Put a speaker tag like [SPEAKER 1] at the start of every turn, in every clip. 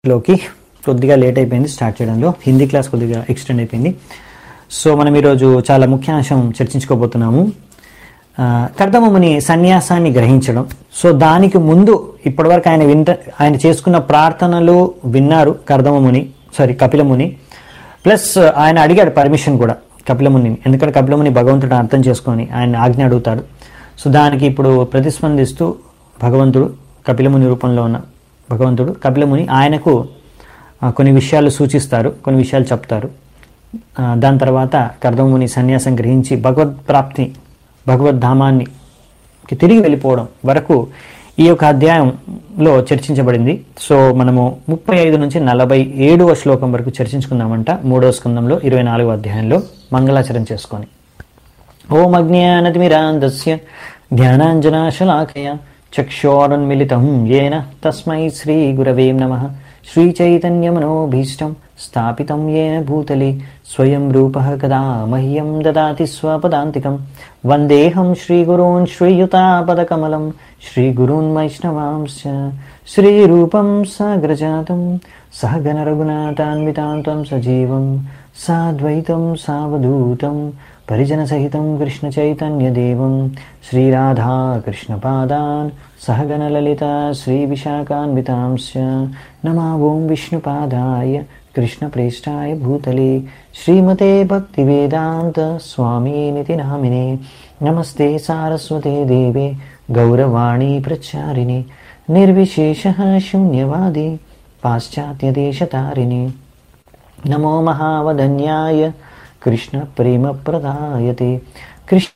[SPEAKER 1] లోకి కొద్దిగా లేట్ అయిపోయింది స్టార్ట్ చేయడంలో హిందీ క్లాస్ కొద్దిగా ఎక్స్టెండ్ అయిపోయింది సో మనం ఈరోజు చాలా ముఖ్యాంశం చర్చించుకోబోతున్నాము ఆ, కర్దమముని సన్యాసాన్ని గ్రహించడం సో దానికి ముందు ఇప్పటివరకు ఆయన వింట ఆయన చేసుకున్న ప్రార్థనలు విన్నారు కర్దమముని సారీ కపిలముని ప్లస్ ఆయన అడిగాడు పర్మిషన్ కూడా కపిలముని ఎందుకంటే కపిలముని భగవంతుడు అర్థం చేసుకొని ఆయన ఆజ్ఞ అడుగుతాడు సో దానికి ఇప్పుడు ప్రతిస్పందిస్తూ భగవంతుడు కపిలముని రూపంలో ఉన్న భగవంతుడు కపిలముని ఆయనకు ఆ, కొన్ని విషయాలు సూచిస్తారు కొన్ని విషయాలు చెప్తారు ఆ, దాని తర్వాత కర్దముని సన్యాసం గ్రహించి భగవద్ ప్రాప్తి భగవద్ధామాన్ని కి తిరిగి వెళ్ళిపోవడం వరకు ఈ యొక్క అధ్యాయంలో చర్చించబడింది సో మనము ముప్పై ఐదు నుంచి నలభై ఏడవ శ్లోకం వరకు చర్చించుకుందామంట మూడవ స్కందంలో ఇరవై నాలుగవ అధ్యాయంలో మంగళాచరణ చేసుకొని ఓం అజ్ఞానతిమిరాంధస్య జ్ఞానాంజనాశలాకయ చక్షోరున్మిళితం येन తస్మై శ్రీగురవే నమ శ్రీచైతన్యమనోభీష్టం స్థాపితం येन భూతలే స్వయం రూపः కదా మह्यं దదాతి స్వపదాంతికం వందేహం శ్రీగురూన్ శ్రీయుతాపదకమలం శ్రీగురూన్ వైష్ణవాంశ్చ శ్రీరూపం సాగ్రజాతం సహగణ రఘునాథాన్వితాంతం సజీవం సాద్వైతం సావధూతం పరిజనసహితం కృష్ణచైతన్యదేవం శ్రీరాధాకృష్ణపాదాన్ సహగణలలిత శ్రీవిశాఖాన్వితాంశ్చ నమా ఓం విష్ణుపాదాయ కృష్ణప్రేష్టాయ భూతలే శ్రీమతే భక్తివేదాంత స్వామీనితి నామినే నమస్తే సారస్వతే దేవే గౌరవాణీ ప్రచారిణి నిర్విశేష శూన్యవాది పాశ్చాత్యదేశతారిణి నమో మహావదన్యాయ కృష్ణ ప్రేమ ప్రదాయతే కృష్ణ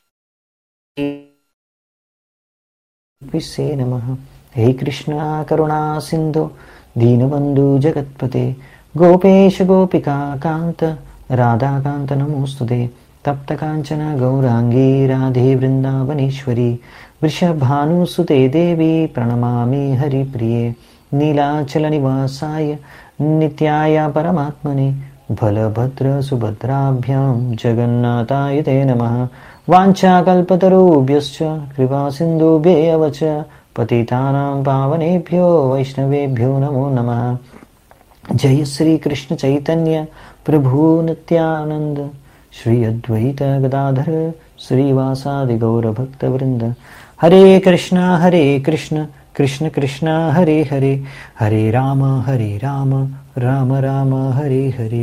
[SPEAKER 1] విశ్వే నమ హే కృష్ణ కరుణా సింధు దీనబంధు జగత్పతే గోపేశ గోపికా కాంత రాధాకాంత నమోస్తుతే తప్త కాంచన గౌరాంగీ రాధే వృందావనేశ్వరి వృషభానుసుతే దేవి ప్రణమామి హరిప్రియే నీలాచల నివాసాయ నిత్యాయ పరమాత్మనే బలభద్ర సుభద్రాభ్యాం జగన్నాథాయ తే నమ వాంఛాకల్పతరుభ్యశ్చ కృపా సింధుభ్యేవ చ పతితానాం పావనేభ్యో వైష్ణవేభ్యో నమో నమః జయ శ్రీ కృష్ణ చైతన్య ప్రభు నిత్యానంద శ్రీ అద్వైత గదాధర శ్రీవాసాది గౌరభక్త వృంద హరే కృష్ణ హరే కృష్ణ కృష్ణ కృష్ణ హరే హరే హరే రామ హరే రామ రామ రామ హరే హరే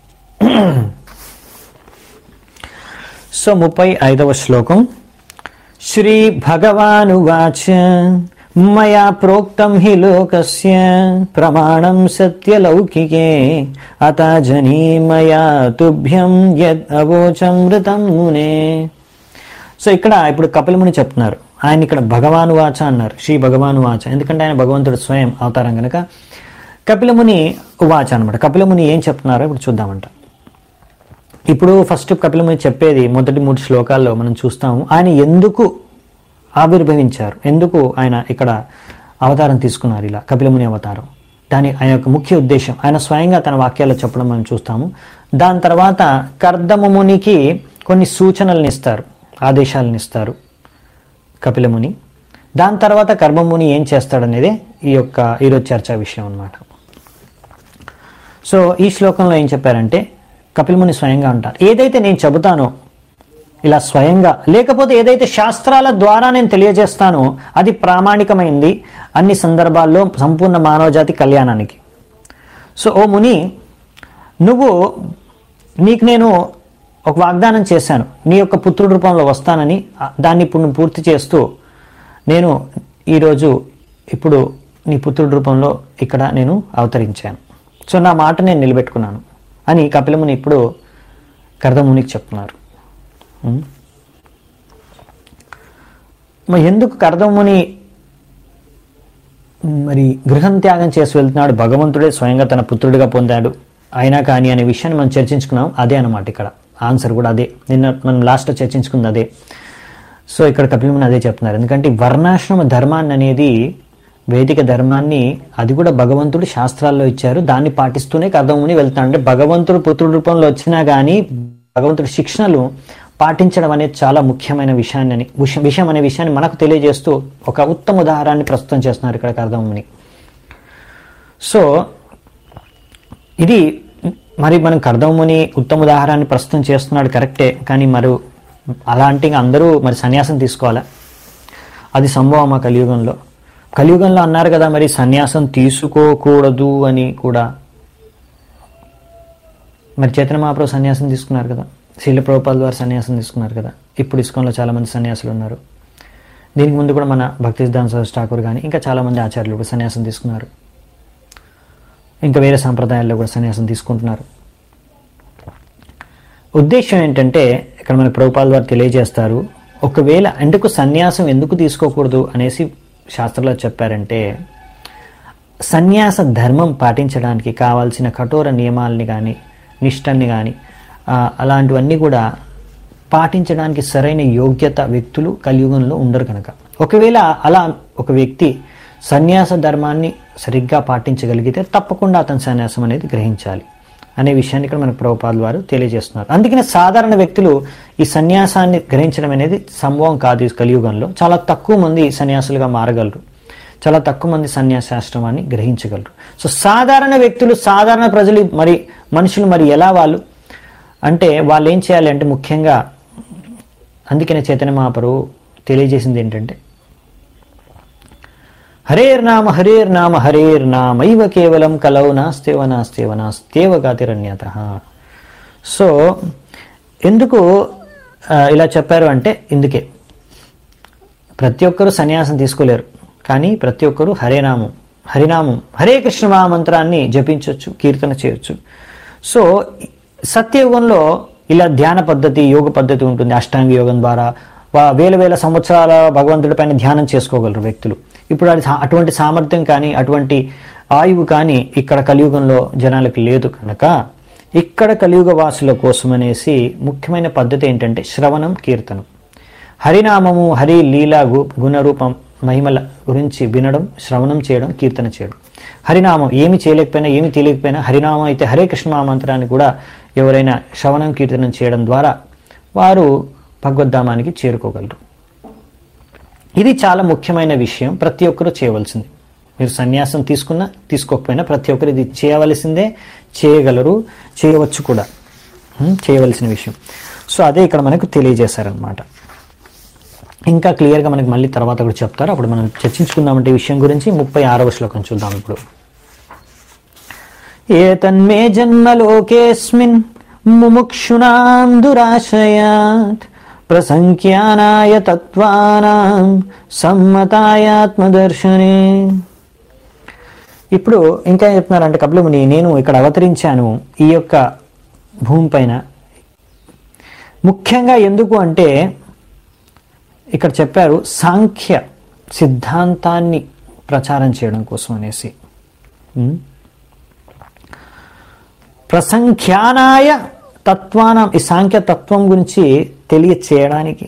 [SPEAKER 1] సో ముప్పై ఐదవ శ్లోకం శ్రీ భగవానువాచ మయా ప్రోక్తం హి లోకస్య ప్రమాణం సత్యలౌకికే అత జనీ మయా తుభ్యం యద్ అవోచమృతం మునే సో ఇక్కడ ఇప్పుడు కపిలముని చెప్తున్నారు ఆయన ఇక్కడ భగవాను వాచ అన్నారు శ్రీ భగవాను వాచ ఎందుకంటే ఆయన భగవంతుడు స్వయం అవతారం కనుక కపిలముని వాచ అనమాట కపిలముని ఏం చెప్తున్నారో ఇప్పుడు చూద్దామంట ఇప్పుడు ఫస్ట్ కపిలముని చెప్పేది మొదటి మూడు శ్లోకాల్లో మనం చూస్తాము ఆయన ఎందుకు ఆవిర్భవించారు ఎందుకు ఆయన ఇక్కడ అవతారం తీసుకున్నారు ఇలా కపిలముని అవతారం దాని ఆయన యొక్క ముఖ్య ఉద్దేశం ఆయన స్వయంగా తన వాక్యాల్లో చెప్పడం మనం చూస్తాము దాని తర్వాత కర్దమమునికి కొన్ని సూచనలను ఇస్తారు ఆదేశాలను ఇస్తారు కపిలముని దాని తర్వాత కర్మముని ఏం చేస్తాడనేదే ఈ యొక్క ఈరోజు చర్చా విషయం అన్నమాట సో ఈ శ్లోకంలో ఏం చెప్పారంటే కపిలముని స్వయంగా అంటారు ఏదైతే నేను చెబుతానో ఇలా స్వయంగా లేకపోతే ఏదైతే శాస్త్రాల ద్వారా నేను తెలియజేస్తానో అది ప్రామాణికమైంది అన్ని సందర్భాల్లో సంపూర్ణ మానవజాతి కళ్యాణానికి సో ఓ ముని నువ్వు నీకు నేను ఒక వాగ్దానం చేశాను నీ యొక్క పుత్రుడి రూపంలో వస్తానని ఆ- దాన్ని ఇప్పుడు నువ్వు పూర్తి చేస్తూ నేను ఈరోజు ఇప్పుడు నీ పుత్రుడి రూపంలో ఇక్కడ నేను అవతరించాను సో నా మాట నేను నిలబెట్టుకున్నాను అని కపిలముని ఇప్పుడు కర్దమునికి చెప్తున్నారు ఉం? మరి ఎందుకు కర్దముని మరి గృహం త్యాగం చేసి వెళ్తున్నాడు భగవంతుడే స్వయంగా తన పుత్రుడిగా పొందాడు అయినా కానీ అనే విషయాన్ని మనం చర్చించుకున్నాం అదే అనమాట ఇక్కడ ఆన్సర్ కూడా అదే నిన్న మనం లాస్ట్లో చర్చించుకుంది అదే సో ఇక్కడ కపిలముని అదే చెప్తున్నారు ఎందుకంటే ఈ వర్ణాశ్రమ ధర్మాన్ని అనేది వేదిక ధర్మాన్ని అది కూడా భగవంతుడు శాస్త్రాల్లో ఇచ్చారు దాన్ని పాటిస్తూనే కర్దముని వెళ్తాడు అంటే భగవంతుడు పుత్రుడి రూపంలో వచ్చినా కానీ భగవంతుడి శిక్షణలు పాటించడం అనేది చాలా ముఖ్యమైన విషయాన్ని అని- విష- విషయం అనే విషయాన్ని మనకు తెలియజేస్తూ ఒక ఉత్తమ ఉదాహరణని ప్రస్తుతం చేస్తున్నారు ఇక్కడ కర్దముని సో ఇది మరి మనం కర్దముని ఉత్తమ ఉదాహరణని ప్రస్తుతం చేస్తున్నాడు కరెక్టే కానీ మరి అలాంటి అందరూ మరి సన్యాసం తీసుకోవాలా అది సంభవమా కలియుగంలో కలియుగంలో అన్నారు కదా మరి సన్యాసం తీసుకోకూడదు అని కూడా మరి చైతన్య మహాప్రభు సన్యాసం తీసుకున్నారు కదా శీల ప్రభుపాల్ వారు సన్యాసం తీసుకున్నారు కదా ఇప్పుడు ఇస్కాన్లో చాలామంది సన్యాసులు ఉన్నారు దీనికి ముందు కూడా మన భక్తి సిద్ధాంత సరస్వతి ఠాకూర్ కానీ ఇంకా చాలామంది ఆచార్యులు కూడా సన్యాసం తీసుకున్నారు ఇంకా వేరే సాంప్రదాయాల్లో కూడా సన్యాసం తీసుకుంటున్నారు ఉద్దేశం ఏంటంటే ఇక్కడ మన ప్రభుపాల్ వారు తెలియజేస్తారు ఒకవేళ ఎందుకు సన్యాసం ఎందుకు తీసుకోకూడదు అనేసి శాస్త్రంలో చెప్పారంటే సన్యాస ధర్మం పాటించడానికి కావాల్సిన కఠోర నియమాలని కానీ నిష్టని కానీ అలాంటివన్నీ కూడా పాటించడానికి సరైన యోగ్యత వ్యక్తులు కలియుగంలో ఉండరు కనుక ఒకవేళ అలా ఒక వ్యక్తి సన్యాస ధర్మాన్ని సరిగ్గా పాటించగలిగితే తప్పకుండా అతని సన్యాసం అనేది గ్రహించాలి అనే విషయాన్ని ఇక్కడ మనకు ప్రభుపాదులు వారు తెలియజేస్తున్నారు అందుకనే సాధారణ వ్యక్తులు ఈ సన్యాసాన్ని గ్రహించడం అనేది సంభవం కాదు ఈ కలియుగంలో చాలా తక్కువ మంది సన్యాసులుగా మారగలరు చాలా తక్కువ మంది సన్యాసాశ్రమాన్ని గ్రహించగలరు సో సాధారణ వ్యక్తులు సాధారణ ప్రజలు మరి మనుషులు మరి ఎలా వాళ్ళు అంటే వాళ్ళు ఏం చేయాలి అంటే ముఖ్యంగా అందుకనే చైతన్య మహాప్రభు తెలియజేసింది ఏంటంటే హరేర్నామ హరేర్నామ హరేర్నామైవ కేవలం కలౌ నాస్తేవ నాస్తేవ నాస్తేవ గాతిరన్యత సో ఎందుకు ఆ, ఇలా చెప్పారు అంటే ఇందుకే ప్రతి ఒక్కరూ సన్యాసం తీసుకోలేరు కానీ ప్రతి ఒక్కరూ హరేనామం హరినామం హరే కృష్ణ మహామంత్రాన్ని జపించవచ్చు కీర్తన చేయొచ్చు సో సత్యయుగంలో ఇలా ధ్యాన పద్ధతి యోగ పద్ధతి ఉంటుంది అష్టాంగ యోగం ద్వారా వా- వేల వేల సంవత్సరాల భగవంతుడి పైన ధ్యానం చేసుకోగలరు వ్యక్తులు ఇప్పుడు అది సా- అటువంటి సామర్థ్యం కానీ అటువంటి ఆయువు కానీ ఇక్కడ కలియుగంలో జనాలకు లేదు కనుక ఇక్కడ కలియుగ వాసుల కోసం అనేసి ముఖ్యమైన పద్ధతి ఏంటంటే శ్రవణం కీర్తనం హరినామము హరి లీలా గు గుణరూపం మహిమల గురించి వినడం శ్రవణం చేయడం కీర్తన చేయడం హరినామం ఏమి చేయలేకపోయినా ఏమి తెలియకపోయినా హరినామం అయితే హరే కృష్ణ మంత్రాన్ని కూడా ఎవరైనా శ్రవణం కీర్తనం చేయడం ద్వారా వారు భగవద్ధామానికి చేరుకోగలరు ఇది చాలా ముఖ్యమైన విషయం ప్రతి ఒక్కరూ చేయవలసింది మీరు సన్యాసం తీసుకున్నా తీసుకోకపోయినా ప్రతి ఒక్కరు ఇది చేయవలసిందే చేయగలరు చేయవచ్చు కూడా ఉం, చేయవలసిన విషయం సో అదే ఇక్కడ మనకు తెలియజేశారనమాట ఇంకా క్లియర్గా మనకి మళ్ళీ తర్వాత కూడా చెప్తారు అప్పుడు మనం చర్చించుకుందామంటే ఈ విషయం గురించి ముప్పై ఆరవ శ్లోకం చూద్దాం ఇప్పుడు ఏతన్మే జన్మలోకేస్మిన్ ముముక్షుణాం దురాశయాత్ ప్రసంఖ్యానాయ తత్వానాం సమ్మతాయాత్మదర్శనే ఇప్పుడు ఇంకా చెప్తున్నారంటే కపిలముని నేను ఇక్కడ అవతరించాను ఈ యొక్క భూమిపైన ముఖ్యంగా ఎందుకు అంటే ఇక్కడ చెప్పారు సాంఖ్య సిద్ధాంతాన్ని ప్రచారం చేయడం కోసం అనేసి ఉం? ప్రసంఖ్యానాయ తత్వానం ఈ సాంఖ్య తత్వం గురించి తెలియచేయడానికి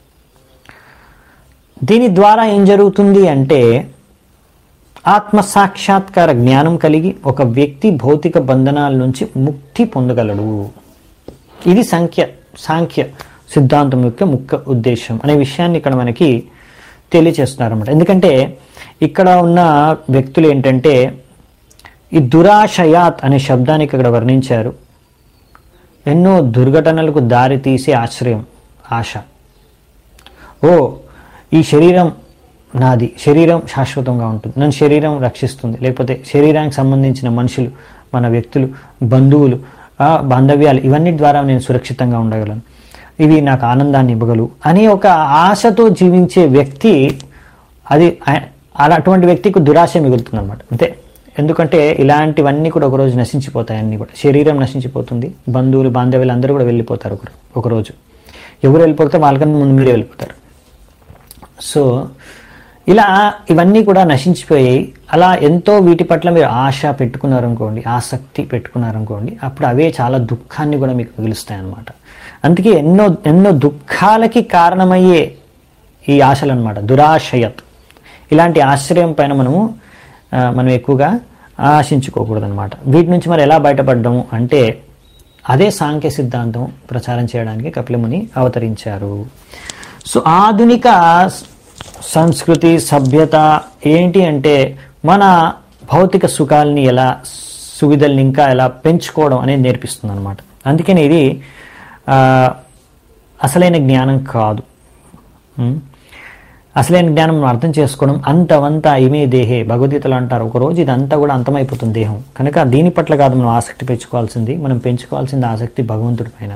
[SPEAKER 1] దీని ద్వారా ఏం జరుగుతుంది అంటే ఆత్మ సాక్షాత్కార జ్ఞానం కలిగి ఒక వ్యక్తి భౌతిక బంధనాల నుంచి ముక్తి పొందగలడు ఇది సంఖ్య సాంఖ్య సిద్ధాంతం యొక్క ముఖ్య ఉద్దేశం అనే విషయాన్ని ఇక్కడ మనకి తెలియచేస్తున్నారన్నమాట ఎందుకంటే ఇక్కడ ఉన్న వ్యక్తులు ఏంటంటే ఈ దురాశయాత్ అనే శబ్దానికి ఇక్కడ వర్ణించారు ఎన్నో దుర్ఘటనలకు దారి తీసే ఆశ్రయం ఆశ ఓ ఈ శరీరం నాది శరీరం శాశ్వతంగా ఉంటుంది నన్ను శరీరం రక్షిస్తుంది లేకపోతే శరీరానికి సంబంధించిన మనుషులు మన వ్యక్తులు బంధువులు ఆ, బాంధవ్యాలు ఇవన్నీ ద్వారా నేను సురక్షితంగా ఉండగలను ఇవి నాకు ఆనందాన్ని ఇవ్వగలవు అనే ఒక ఆశతో జీవించే వ్యక్తి అది ఆ- అలా అటువంటి వ్యక్తికి దురాశ మిగులుతుంది అనమాట అంతే ఎందుకంటే ఇలాంటివన్నీ కూడా ఒకరోజు నశించిపోతాయి అన్నీ కూడా శరీరం నశించిపోతుంది బంధువులు బాంధవ్యులు అందరూ కూడా వెళ్ళిపోతారు ఒకరు ఒకరోజు ఎవరు వెళ్ళిపోతే వాళ్ళకన్నా ముందు మీరే వెళ్ళిపోతారు సో ఇలా ఇవన్నీ కూడా నశించిపోయాయి అలా ఎంతో వీటి పట్ల మీరు ఆశ పెట్టుకున్నారనుకోండి ఆసక్తి పెట్టుకున్నారనుకోండి అప్పుడు అవే చాలా దుఃఖాన్ని కూడా మీకు మిగులుస్తాయి అన్నమాట అందుకే ఎన్నో ఎన్నో దుఃఖాలకి కారణమయ్యే ఈ ఆశలు అనమాట దురాశయత్ ఇలాంటి ఆశ్రయం పైన మనము ఆ, మనం ఎక్కువగా ఆశించుకోకూడదు అనమాట వీటి నుంచి మరి ఎలా బయటపడ్డాము అంటే అదే సాంఖ్య సిద్ధాంతం ప్రచారం చేయడానికి కపిలముని అవతరించారు సో ఆధునిక సంస్కృతి సభ్యత ఏంటి అంటే మన భౌతిక సుఖాలని ఎలా సువిధల్ని ఇంకా ఎలా పెంచుకోవడం అనేది నేర్పిస్తుంది అనమాట అందుకని ఇది ఆ, అసలైన జ్ఞానం కాదు ఉం? అసలైన జ్ఞానం మనం అర్థం చేసుకోవడం అంతవంత ఇమే దేహే భగవద్గీతలు అంటారు ఒక రోజు ఇదంతా కూడా అంతమైపోతుంది దేహం కనుక దీని పట్ల కాదు మనం ఆసక్తి పెంచుకోవాల్సింది మనం పెంచుకోవాల్సింది ఆసక్తి భగవంతుడి పైన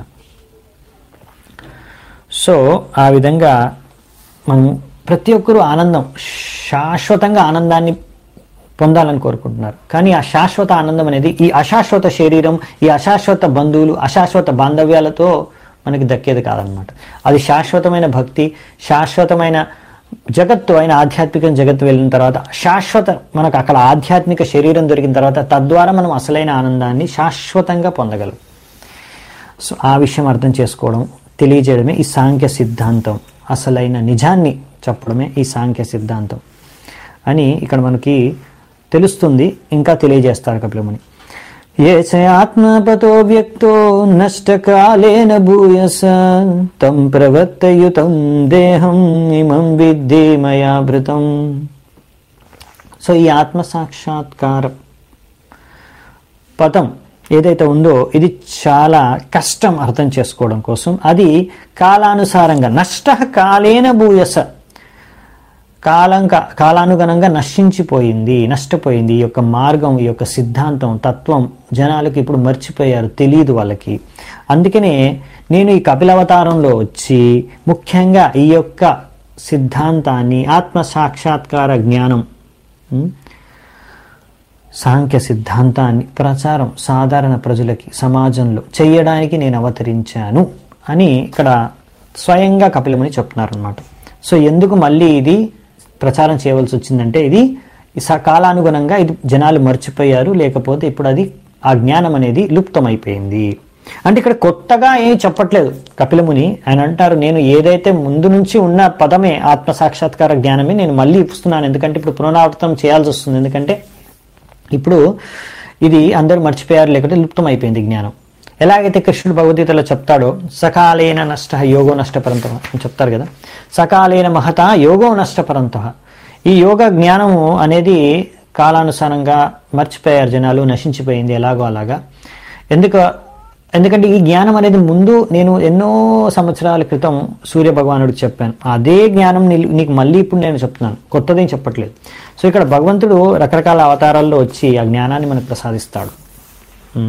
[SPEAKER 1] సో ఆ విధంగా మనం ప్రతి ఒక్కరూ ఆనందం శాశ్వతంగా ఆనందాన్ని పొందాలని కోరుకుంటున్నారు కానీ ఆ శాశ్వత ఆనందం అనేది ఈ అశాశ్వత శరీరం ఈ అశాశ్వత బంధువులు అశాశ్వత బాంధవ్యాలతో మనకి దక్కేది కాదనమాట అది శాశ్వతమైన భక్తి శాశ్వతమైన జగత్తు అయిన ఆధ్యాత్మిక జగత్తు వెళ్ళిన తర్వాత శాశ్వత మనకు అక్కడ ఆధ్యాత్మిక శరీరం దొరికిన తర్వాత తద్వారా మనం అసలైన ఆనందాన్ని శాశ్వతంగా పొందగలం సో ఆ విషయం అర్థం చేసుకోవడం తెలియజేయడమే ఈ సాంఖ్య సిద్ధాంతం అసలైన నిజాన్ని చెప్పడమే ఈ సాంఖ్య సిద్ధాంతం అని ఇక్కడ మనకి తెలుస్తుంది ఇంకా తెలియజేస్తారు కపిలముని ఏ చ ఆత్మపతో వ్యక్తో నష్టకాలేన భూయస తం ప్రవర్తయుతం దేహం ఇమం విద్ధి మయాభృతం సో ఈ ఆత్మ సాక్షాత్కారం పదం ఏదైతే ఉందో ఇది చాలా కష్టం అర్థం చేసుకోవడం కోసం అది కాలానుసారంగా నష్ట కాలేన భూయస కాలం కా- కాలానుగుణంగా నశించిపోయింది నష్టపోయింది ఈ యొక్క మార్గం ఈ యొక్క సిద్ధాంతం తత్వం జనాలకు ఇప్పుడు మర్చిపోయారు తెలియదు వాళ్ళకి అందుకనే నేను ఈ కపిలవతారంలో వచ్చి ముఖ్యంగా ఈ యొక్క సిద్ధాంతాన్ని ఆత్మ సాక్షాత్కార జ్ఞానం ఉం? సాంఖ్య సిద్ధాంతాన్ని ప్రచారం సాధారణ ప్రజలకి సమాజంలో చేయడానికి నేను అవతరించాను అని ఇక్కడ స్వయంగా కపిలముని చెప్తున్నారు అనమాట సో ఎందుకు మళ్ళీ ఇది ప్రచారం చేయవలసి వచ్చిందంటే ఇది ఈ స- కాలానుగుణంగా ఇది జనాలు మర్చిపోయారు లేకపోతే ఇప్పుడు అది ఆ జ్ఞానం అనేది లుప్తమైపోయింది అంటే ఇక్కడ కొత్తగా ఏం చెప్పట్లేదు కపిలముని ఆయన అంటారు నేను ఏదైతే ముందు నుంచి ఉన్న పదమే ఆత్మ సాక్షాత్కార జ్ఞానమే నేను మళ్ళీ ఇస్తున్నాను ఎందుకంటే ఇప్పుడు పునరావృతం చేయాల్సి వస్తుంది ఎందుకంటే ఇప్పుడు ఇది అందరూ మర్చిపోయారు లేకపోతే లుప్తం అయిపోయింది జ్ఞానం ఎలాగైతే కృష్ణుడు భగవద్గీతలో చెప్తాడో సకాలేన నష్ట యోగో నష్టపరంత అని చెప్తారు కదా సకాలేన మహత యోగో నష్టపరంత ఈ యోగ జ్ఞానము అనేది కాలానుసారంగా మర్చిపోయారు జనాలు నశించిపోయింది ఎలాగో అలాగా ఎందుకు ఎందుకంటే ఈ జ్ఞానం అనేది ముందు నేను ఎన్నో సంవత్సరాల క్రితం సూర్య భగవానుడికి చెప్పాను అదే జ్ఞానం నీ- నీకు మళ్ళీ ఇప్పుడు నేను చెప్తున్నాను కొత్తదేం చెప్పట్లేదు సో ఇక్కడ భగవంతుడు రకరకాల అవతారాల్లో వచ్చి ఆ జ్ఞానాన్ని మనకు ప్రసాదిస్తాడు ఉం.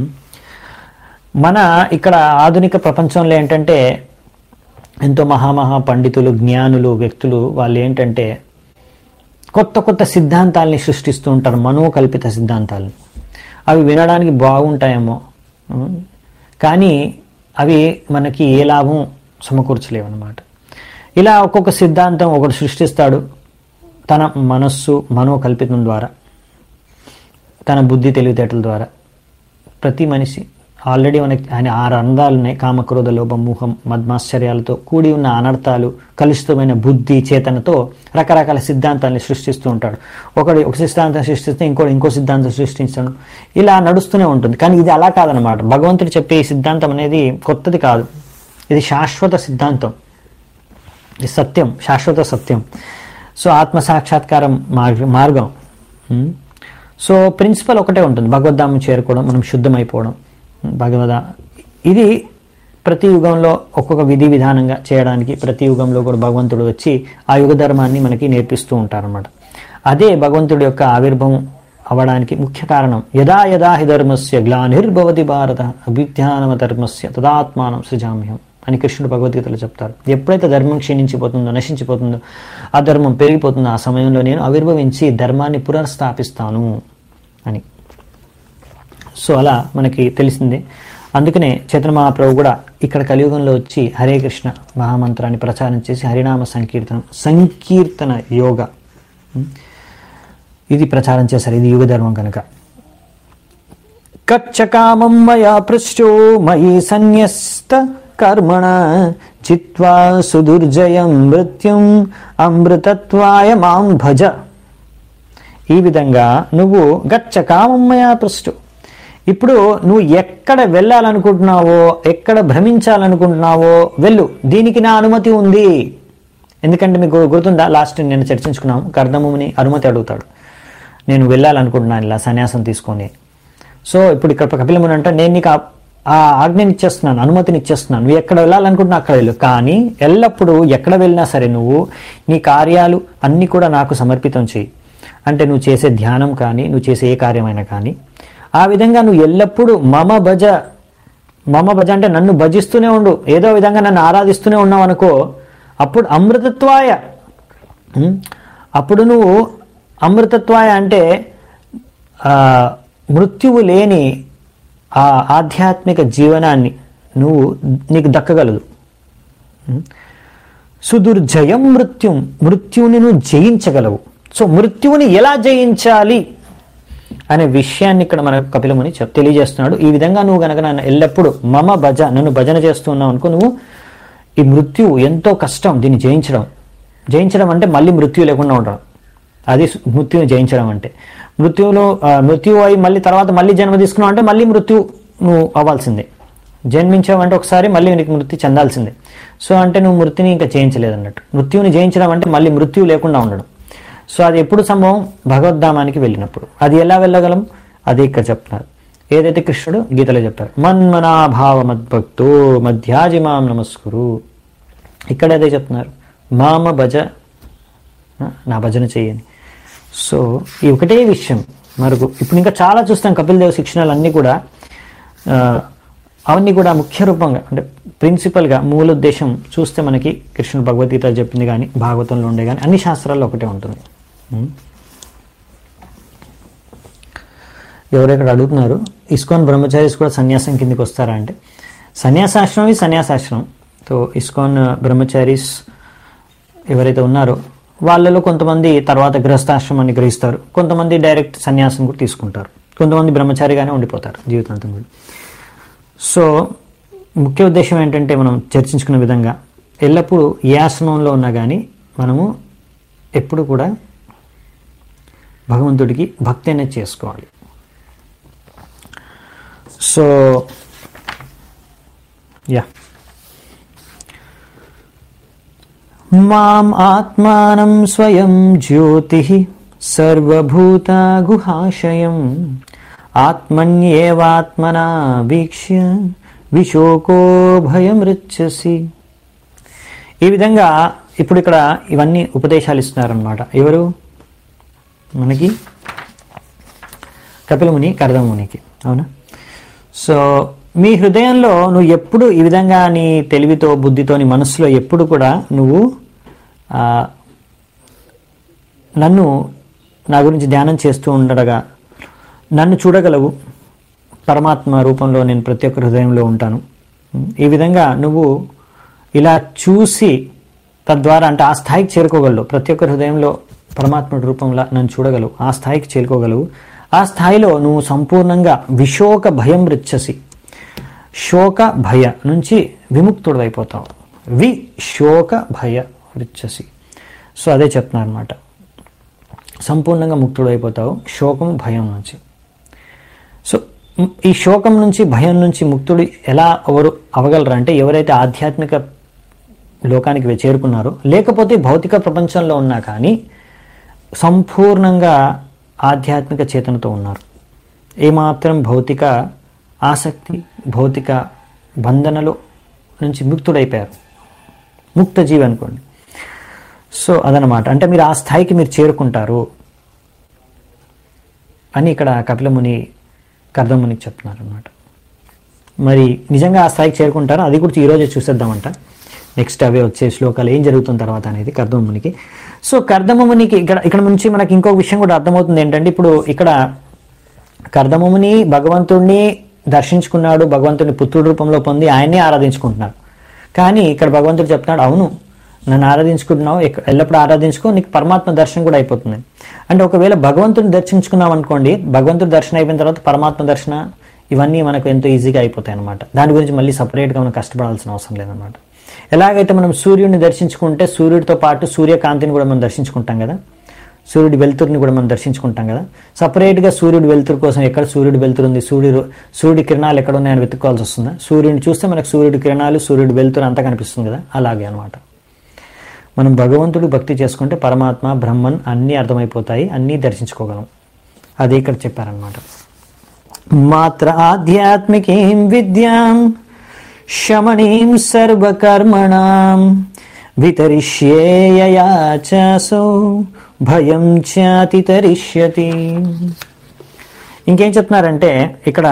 [SPEAKER 1] మన ఇక్కడ ఆధునిక ప్రపంచంలో ఏంటంటే ఎంతో మహామహా పండితులు జ్ఞానులు వ్యక్తులు వాళ్ళు ఏంటంటే కొత్త కొత్త సిద్ధాంతాల్ని సృష్టిస్తూ ఉంటారు మనోకల్పిత సిద్ధాంతాలను అవి వినడానికి బాగుంటాయేమో ఉం. కానీ అవి మనకి ఏ లాభం సమకూర్చలేవు అనమాట ఇలా ఒక్కొక్క సిద్ధాంతం ఒకడు సృష్టిస్తాడు తన మనస్సు మనోకల్పితం ద్వారా తన బుద్ధి తెలివితేటల ద్వారా ప్రతి మనిషి ఆల్రెడీ మనకి ఆయన ఆరు అందాలు ఉన్నాయి కామక్రోధ లోభం మోహం మద్మాశ్చర్యాలతో కూడి ఉన్న అనర్థాలు కలుషితమైన బుద్ధి చేతనతో రకరకాల సిద్ధాంతాన్ని సృష్టిస్తూ ఉంటాడు ఒకడు ఒక సిద్ధాంతం సృష్టిస్తే ఇంకోటి ఇంకో సిద్ధాంతం సృష్టించడం ఇలా నడుస్తూనే ఉంటుంది కానీ ఇది అలా కాదనమాట భగవంతుడు చెప్పే ఈ సిద్ధాంతం అనేది కొత్తది కాదు ఇది శాశ్వత సిద్ధాంతం ఇది సత్యం శాశ్వత సత్యం సో ఆత్మ సాక్షాత్కారం మార్గ మార్గం ఉం? సో ప్రిన్సిపల్ ఒకటే ఉంటుంది భగవద్ధామం చేరుకోవడం మనం శుద్ధమైపోవడం భగవద ఇది ప్రతి యుగంలో ఒక్కొక్క విధి విధానంగా చేయడానికి ప్రతి యుగంలో కూడా భగవంతుడు వచ్చి ఆ యుగ ధర్మాన్ని మనకి నేర్పిస్తూ ఉంటారన్నమాట అదే భగవంతుడి యొక్క ఆవిర్భావం అవ్వడానికి ముఖ్య కారణం యదా యదా హి ధర్మస్య గ్లానిర్భవతి భారత అభిజ్ఞానమ ధర్మస్య తదాత్మానం సృజామ్యం అని కృష్ణుడు భగవద్గీతలో చెప్తారు ఎప్పుడైతే ధర్మం క్షీణించిపోతుందో నశించిపోతుందో ఆ ధర్మం పెరిగిపోతుందో ఆ సమయంలో నేను ఆవిర్భవించి ధర్మాన్ని పునర్స్థాపిస్తాను అని సో అలా మనకి తెలిసిందే అందుకనే చైతన్య మహాప్రభు కూడా ఇక్కడ కలియుగంలో వచ్చి హరే కృష్ణ మహామంత్రాన్ని ప్రచారం చేసి హరినామ సంకీర్తనం సంకీర్తన యోగ ఉం? ఇది ప్రచారం చేశారు ఇది యుగ ధర్మం కనుక కచ్చకామం మయా పృష్టో మయి సన్యస్త కర్మణ చిత్వా సుదుర్జయం మృత్యుం అమృతత్వాయ మాం భజ ఈ విధంగా నువ్వు గచ్చ కామమ్మయా పృష్టు ఇప్పుడు నువ్వు ఎక్కడ వెళ్ళాలనుకుంటున్నావో ఎక్కడ భ్రమించాలనుకుంటున్నావో వెళ్ళు దీనికి నా అనుమతి ఉంది ఎందుకంటే మీకు గుర్తుందా లాస్ట్ నేను చర్చించుకున్నాము కర్దముని అనుమతి అడుగుతాడు నేను వెళ్ళాలనుకుంటున్నాను ఇలా సన్యాసం తీసుకొని సో ఇప్పుడు ఇక్కడ కపిలముని అంటే నేను నీకు ఆ- ఆ ఆజ్ఞని ఇచ్చేస్తున్నాను అనుమతిని ఇచ్చేస్తున్నాను నువ్వు ఎక్కడ వెళ్ళాలనుకుంటున్నా అక్కడ వెళ్ళు కానీ ఎల్లప్పుడూ ఎక్కడ వెళ్ళినా సరే నువ్వు నీ కార్యాలు అన్నీ కూడా నాకు సమర్పితం చేయి అంటే నువ్వు చేసే ధ్యానం కానీ నువ్వు చేసే ఏ కార్యమైనా కానీ ఆ విధంగా నువ్వు ఎల్లప్పుడూ మమ భజ మమ భజ అంటే నన్ను భజిస్తూనే ఉండు ఏదో విధంగా నన్ను ఆరాధిస్తూనే ఉన్నావు అనుకో అప్పుడు అమృతత్వాయ ఉం? అప్పుడు నువ్వు అమృతత్వాయ అంటే ఆ, మృత్యువు లేని ఆ ఆధ్యాత్మిక జీవనాన్ని నువ్వు నీకు దక్కగలదు ఉం? సుదుర్జయం మృత్యుం మృత్యువుని నువ్వు జయించగలవు సో మృత్యువుని ఎలా జయించాలి అనే విషయాన్ని ఇక్కడ మన కపిలముని చెప్ తెలియజేస్తున్నాడు ఈ విధంగా నువ్వు గనక నన్ను ఎల్లప్పుడూ మమ భజ నన్ను భజన చేస్తున్నావు అనుకో నువ్వు ఈ మృత్యువు ఎంతో కష్టం దీన్ని జయించడం జయించడం అంటే మళ్ళీ మృత్యు లేకుండా ఉండడం అది సు- మృత్యువుని జయించడం అంటే మృత్యువులో ఆ, మృత్యువు అయి మళ్ళీ తర్వాత మళ్ళీ జన్మ తీసుకున్నావు అంటే మళ్ళీ మృత్యు నువ్వు అవ్వాల్సిందే జన్మించావంటే ఒకసారి మళ్ళీ నీకు మృత్యు చెందాల్సిందే సో అంటే నువ్వు మృత్యుని ఇంకా జయించలేదు అన్నట్టు మృత్యువుని జయించడం అంటే మళ్ళీ మృత్యువు లేకుండా ఉండడం సో అది ఎప్పుడు సంభవం భగవద్ధామానికి వెళ్ళినప్పుడు అది ఎలా వెళ్ళగలం అది ఇక్కడ చెప్తున్నారు ఏదైతే కృష్ణుడు గీతలో చెప్పారు మన్మనాభావ మద్భక్తో మధ్యాజిమాం నమస్కురు ఇక్కడ అదే చెప్తున్నారు మామ భజ ఆ, నా భజన చేయని సో ఈ ఒకటే విషయం మరకు ఇప్పుడు ఇంకా చాలా చూస్తాం కపిల్ దేవ్ శిక్షణలు అన్నీ కూడా ఆ, అవన్నీ కూడా ముఖ్య రూపంగా అంటే ప్రిన్సిపల్గా మూల ఉద్దేశం చూస్తే మనకి కృష్ణుడు భగవద్గీత చెప్పింది కానీ భాగవతంలో ఉండే కానీ అన్ని శాస్త్రాల్లో ఒకటే ఉంటుంది ఉం. ఎవరు ఇక్కడ అడుగుతున్నారు ఇస్కాన్ బ్రహ్మచారీస్ కూడా సన్యాసం కిందకి వస్తారా అంటే సన్యాసాశ్రమం ఈ సన్యాసాశ్రమం సో ఇస్కాన్ బ్రహ్మచారీస్ ఎవరైతే ఉన్నారో వాళ్ళలో కొంతమంది తర్వాత గృహస్థాశ్రమాన్ని గ్రహిస్తారు కొంతమంది డైరెక్ట్ సన్యాసం కూడా తీసుకుంటారు కొంతమంది బ్రహ్మచారిగానే ఉండిపోతారు జీవితాంతం కూడా సో ముఖ్య ఉద్దేశం ఏంటంటే మనం చర్చించుకున్న విధంగా ఎల్లప్పుడూ ఏ ఆశ్రమంలో ఉన్నా కానీ మనము ఎప్పుడు కూడా భగవంతుడికి భక్తి అనేది చేసుకోవాలి సో యా మాం ఆత్మానం స్వయం జ్యోతి సర్వభూత గుహాశయం ఆత్మన్యేవాత్మనా వీక్ష్య విశోకో భయమృచ్చసి ఈ విధంగా ఇప్పుడు ఇక్కడ ఇవన్నీ ఉపదేశాలు ఇస్తున్నారనమాట ఎవరు మనకి కపిలముని కర్దమునికి అవునా సో మీ హృదయంలో నువ్వు ఎప్పుడు ఈ విధంగా నీ తెలివితో బుద్ధితో నీ మనసులో ఎప్పుడు కూడా నువ్వు ఆ, నన్ను నా గురించి ధ్యానం చేస్తూ ఉండగా నన్ను చూడగలవు పరమాత్మ రూపంలో నేను ప్రతి ఒక్క హృదయంలో ఉంటాను ఈ విధంగా నువ్వు ఇలా చూసి తద్వారా అంటే ఆ స్థాయికి చేరుకోగలవు ప్రతి ఒక్క హృదయంలో పరమాత్మ రూపంలో నన్ను చూడగలవు ఆ స్థాయికి చేరుకోగలవు ఆ స్థాయిలో నువ్వు సంపూర్ణంగా విశోక భయం రిచ్చసి శోక భయ నుంచి విముక్తుడైపోతావు వి శోక భయ రిచ్చసి సో అదే చెప్తున్నారు అనమాట సంపూర్ణంగా ముక్తుడైపోతావు శోకం భయం నుంచి సో మ్, ఈ శోకం నుంచి భయం నుంచి ముక్తుడు ఎలా ఎవరు అవగలరు అంటే ఎవరైతే ఆధ్యాత్మిక లోకానికి వె- చేరుకున్నారో లేకపోతే భౌతిక ప్రపంచంలో ఉన్నా కానీ సంపూర్ణంగా ఆధ్యాత్మిక చేతనతో ఉన్నారు ఏమాత్రం భౌతిక ఆసక్తి భౌతిక బంధనలు నుంచి ముక్తుడైపోయారు ముక్త జీవి అనుకోండి సో అదనమాట అంటే మీరు ఆ స్థాయికి మీరు చేరుకుంటారు అని ఇక్కడ కపిలముని కర్దమునికి చెప్తున్నారు అనమాట మరి నిజంగా ఆ స్థాయికి చేరుకుంటారో అది కూడా ఈరోజే చూసేద్దామంట నెక్స్ట్ అవే వచ్చే శ్లోకాలు ఏం జరుగుతున్న తర్వాత అనేది కర్దమునికి సో కర్దమునికి ఇక్కడ ఇక్కడ నుంచి మనకి ఇంకొక విషయం కూడా అర్థమవుతుంది ఏంటంటే ఇప్పుడు ఇక్కడ కర్దముని భగవంతుణ్ణి దర్శించుకున్నాడు భగవంతుని పుత్రుడి రూపంలో పొంది ఆయన్నే ఆరాధించుకుంటున్నాడు కానీ ఇక్కడ భగవంతుడు చెప్తున్నాడు అవును నన్ను ఆరాధించుకుంటున్నావు ఎక్క- ఎల్లప్పుడూ ఆరాధించుకో నీకు పరమాత్మ దర్శనం కూడా అయిపోతుంది అంటే ఒకవేళ భగవంతుని దర్శించుకున్నాం అనుకోండి భగవంతుడి దర్శనం అయిపోయిన తర్వాత పరమాత్మ దర్శన ఇవన్నీ మనకు ఎంతో ఈజీగా అయిపోతాయి అనమాట దాని గురించి మళ్ళీ సపరేట్గా మనం కష్టపడాల్సిన అవసరం లేదనమాట ఎలాగైతే మనం సూర్యుడిని దర్శించుకుంటే సూర్యుడితో పాటు సూర్యకాంతిని కూడా మనం దర్శించుకుంటాం కదా సూర్యుడి వెలుతురుని కూడా మనం దర్శించుకుంటాం కదా సపరేట్గా సూర్యుడి వెలుతురు కోసం ఎక్కడ సూర్యుడి వెలుతురు ఉంది సూర్యుడు సూర్యుడి కిరణాలు ఎక్కడ ఉన్నాయని వెతుక్కోవాల్సి వస్తుందా సూర్యుడిని చూస్తే మనకు సూర్యుడి కిరణాలు సూర్యుడి వెలుతురు అంతా కనిపిస్తుంది కదా అలాగే అనమాట మనం భగవంతుడు భక్తి చేసుకుంటే పరమాత్మ బ్రహ్మన్ అన్నీ అర్థమైపోతాయి అన్నీ దర్శించుకోగలం అది ఇక్కడ చెప్పారనమాట మాత్ర ఆధ్యాత్మికీం విద్యాం శమనీం సర్వకర్మణాం వితరిష్యేయయా చాసో భయం చాతితరిష్యతి ఇంకేం చెప్తున్నారంటే ఇక్కడ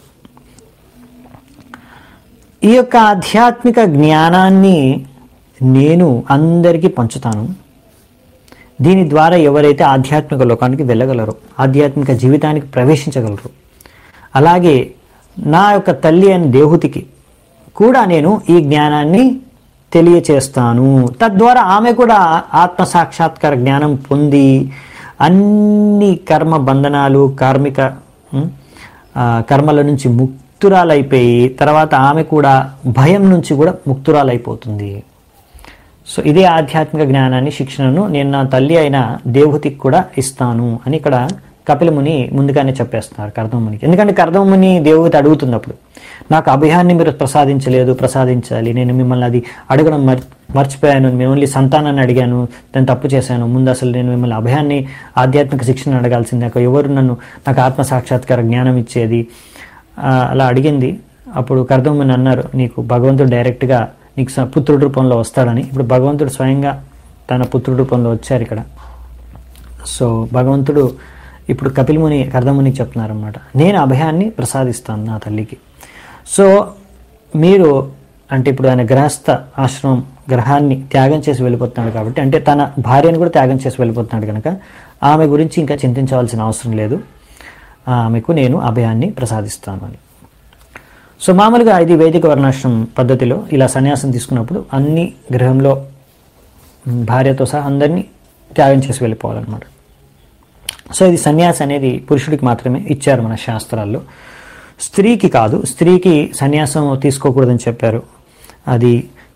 [SPEAKER 1] ఈ యొక్క ఆధ్యాత్మిక జ్ఞానాన్ని నేను అందరికీ పంచుతాను దీని ద్వారా ఎవరైతే ఆధ్యాత్మిక లోకానికి వెళ్ళగలరో ఆధ్యాత్మిక జీవితానికి ప్రవేశించగలరు అలాగే నా యొక్క తల్లి అని దేహుతికి కూడా నేను ఈ జ్ఞానాన్ని తెలియచేస్తాను తద్వారా ఆమె కూడా ఆత్మ సాక్షాత్కార జ్ఞానం పొంది అన్ని కర్మ బంధనాలు కార్మిక ఉం, ఆ, కర్మల నుంచి ముక్తురాలైపోయి తర్వాత ఆమె కూడా భయం నుంచి కూడా ముక్తురాలైపోతుంది సో ఇదే ఆధ్యాత్మిక జ్ఞానాన్ని శిక్షణను నేను నా తల్లి అయిన దేవహుతికి కూడా ఇస్తాను అని ఇక్కడ కపిలముని ముందుగానే చెప్పేస్తున్నారు కర్దమునికి ఎందుకంటే కర్దముని దేవహుతి అడుగుతున్నప్పుడు నాకు అభయాన్ని మీరు ప్రసాదించలేదు ప్రసాదించాలి నేను మిమ్మల్ని అది అడగడం మర్ మర్చిపోయాను నేను ఓన్లీ సంతానాన్ని అడిగాను నేను తప్పు చేశాను ముందు అసలు నేను మిమ్మల్ని అభయాన్ని ఆధ్యాత్మిక శిక్షణ అడగాల్సింది నాకు ఎవరు నన్ను నాకు ఆత్మ సాక్షాత్కార జ్ఞానం ఇచ్చేది ఆ, అలా అడిగింది అప్పుడు కర్దముని అన్నారు నీకు భగవంతుడు డైరెక్ట్గా నీకు స- పుత్రుడి రూపంలో వస్తాడని ఇప్పుడు భగవంతుడు స్వయంగా తన పుత్రుడి రూపంలో వచ్చారు ఇక్కడ సో భగవంతుడు ఇప్పుడు కపిలముని కర్దమునికి చెప్తున్నారనమాట నేను అభయాన్ని ప్రసాదిస్తాను నా తల్లికి సో మీరు అంటే ఇప్పుడు ఆయన గృహస్థ ఆశ్రమం గ్రహాన్ని త్యాగం చేసి వెళ్ళిపోతున్నాడు కాబట్టి అంటే తన భార్యను కూడా త్యాగం చేసి వెళ్ళిపోతున్నాడు కనుక ఆమె గురించి ఇంకా చింతించవలసిన అవసరం లేదు ఆమెకు నేను అభయాన్ని ప్రసాదిస్తాను అని సో మామూలుగా ఇది వైదిక వర్ణాశ్రమం పద్ధతిలో ఇలా సన్యాసం తీసుకున్నప్పుడు అన్ని గృహంలో మ్, భార్యతో సహా అందరినీ త్యాగం చేసి వెళ్ళిపోవాలన్నమాట సో ఇది సన్యాసి అనేది పురుషుడికి మాత్రమే ఇచ్చారు మన శాస్త్రాల్లో స్త్రీకి కాదు స్త్రీకి సన్యాసం తీసుకోకూడదని చెప్పారు అది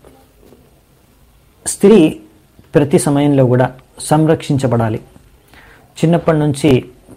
[SPEAKER 1] స్త్రీ ప్రతి సమయంలో కూడా సంరక్షించబడాలి చిన్నప్పటి నుంచి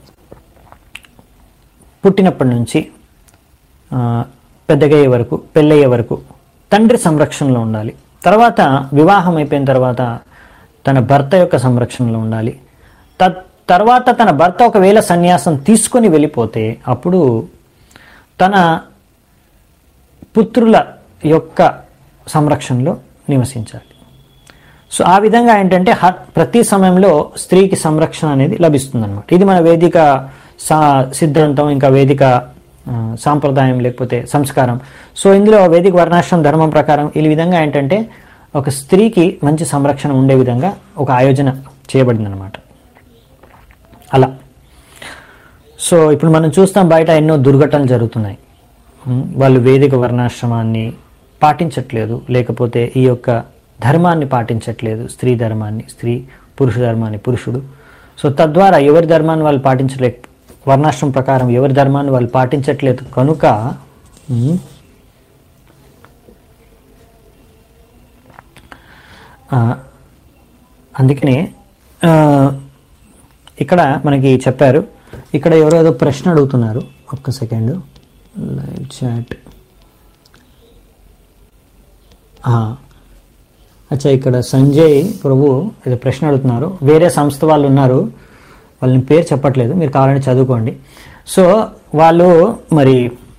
[SPEAKER 1] పుట్టినప్పటి నుంచి ఆ, పెద్దగయ్యే వరకు పెళ్ళయ్యే వరకు తండ్రి సంరక్షణలో ఉండాలి తర్వాత వివాహం అయిపోయిన తర్వాత తన భర్త యొక్క సంరక్షణలో ఉండాలి తత్ తర్వాత తన భర్త ఒకవేళ సన్యాసం తీసుకొని వెళ్ళిపోతే అప్పుడు తన పుత్రుల యొక్క సంరక్షణలో నివసించాలి సో ఆ విధంగా ఏంటంటే హ- ప్రతి సమయంలో స్త్రీకి సంరక్షణ అనేది లభిస్తుంది అనమాట ఇది మన వేదిక సా సిద్ధాంతం ఇంకా వేదిక ఆ, సాంప్రదాయం లేకపోతే సంస్కారం సో ఇందులో వేదిక వర్ణాశ్రమం ధర్మం ప్రకారం ఈ విధంగా ఏంటంటే ఒక స్త్రీకి మంచి సంరక్షణ ఉండే విధంగా ఒక ఆయోజన చేయబడింది అనమాట అలా సో ఇప్పుడు మనం చూస్తాం బయట ఎన్నో దుర్ఘటనలు జరుగుతున్నాయి ఉమ్, వాళ్ళు వేదిక వర్ణాశ్రమాన్ని పాటించట్లేదు లేకపోతే ఈ యొక్క ధర్మాన్ని పాటించట్లేదు స్త్రీ ధర్మాన్ని స్త్రీ పురుష ధర్మాన్ని పురుషుడు సో తద్వారా ఎవరి ధర్మాన్ని వాళ్ళు పాటించలేక వర్ణాశ్రమం ప్రకారం ఎవరి ధర్మాన్ని వాళ్ళు పాటించట్లేదు కనుక ఉమ్, ఆ, అందుకనే ఆ, ఇక్కడ మనకి చెప్పారు ఇక్కడ ఎవరో ఏదో ప్రశ్న అడుగుతున్నారు ఒక్క సెకండ్ లైవ్ చాట్ అచ్చా ఇక్కడ సంజయ్ ప్రభు ఏదో ప్రశ్న అడుగుతున్నారు వేరే సంస్థ వాళ్ళు ఉన్నారు వాళ్ళని పేరు చెప్పట్లేదు మీరు కావాలంటే చదువుకోండి సో వాళ్ళు మరి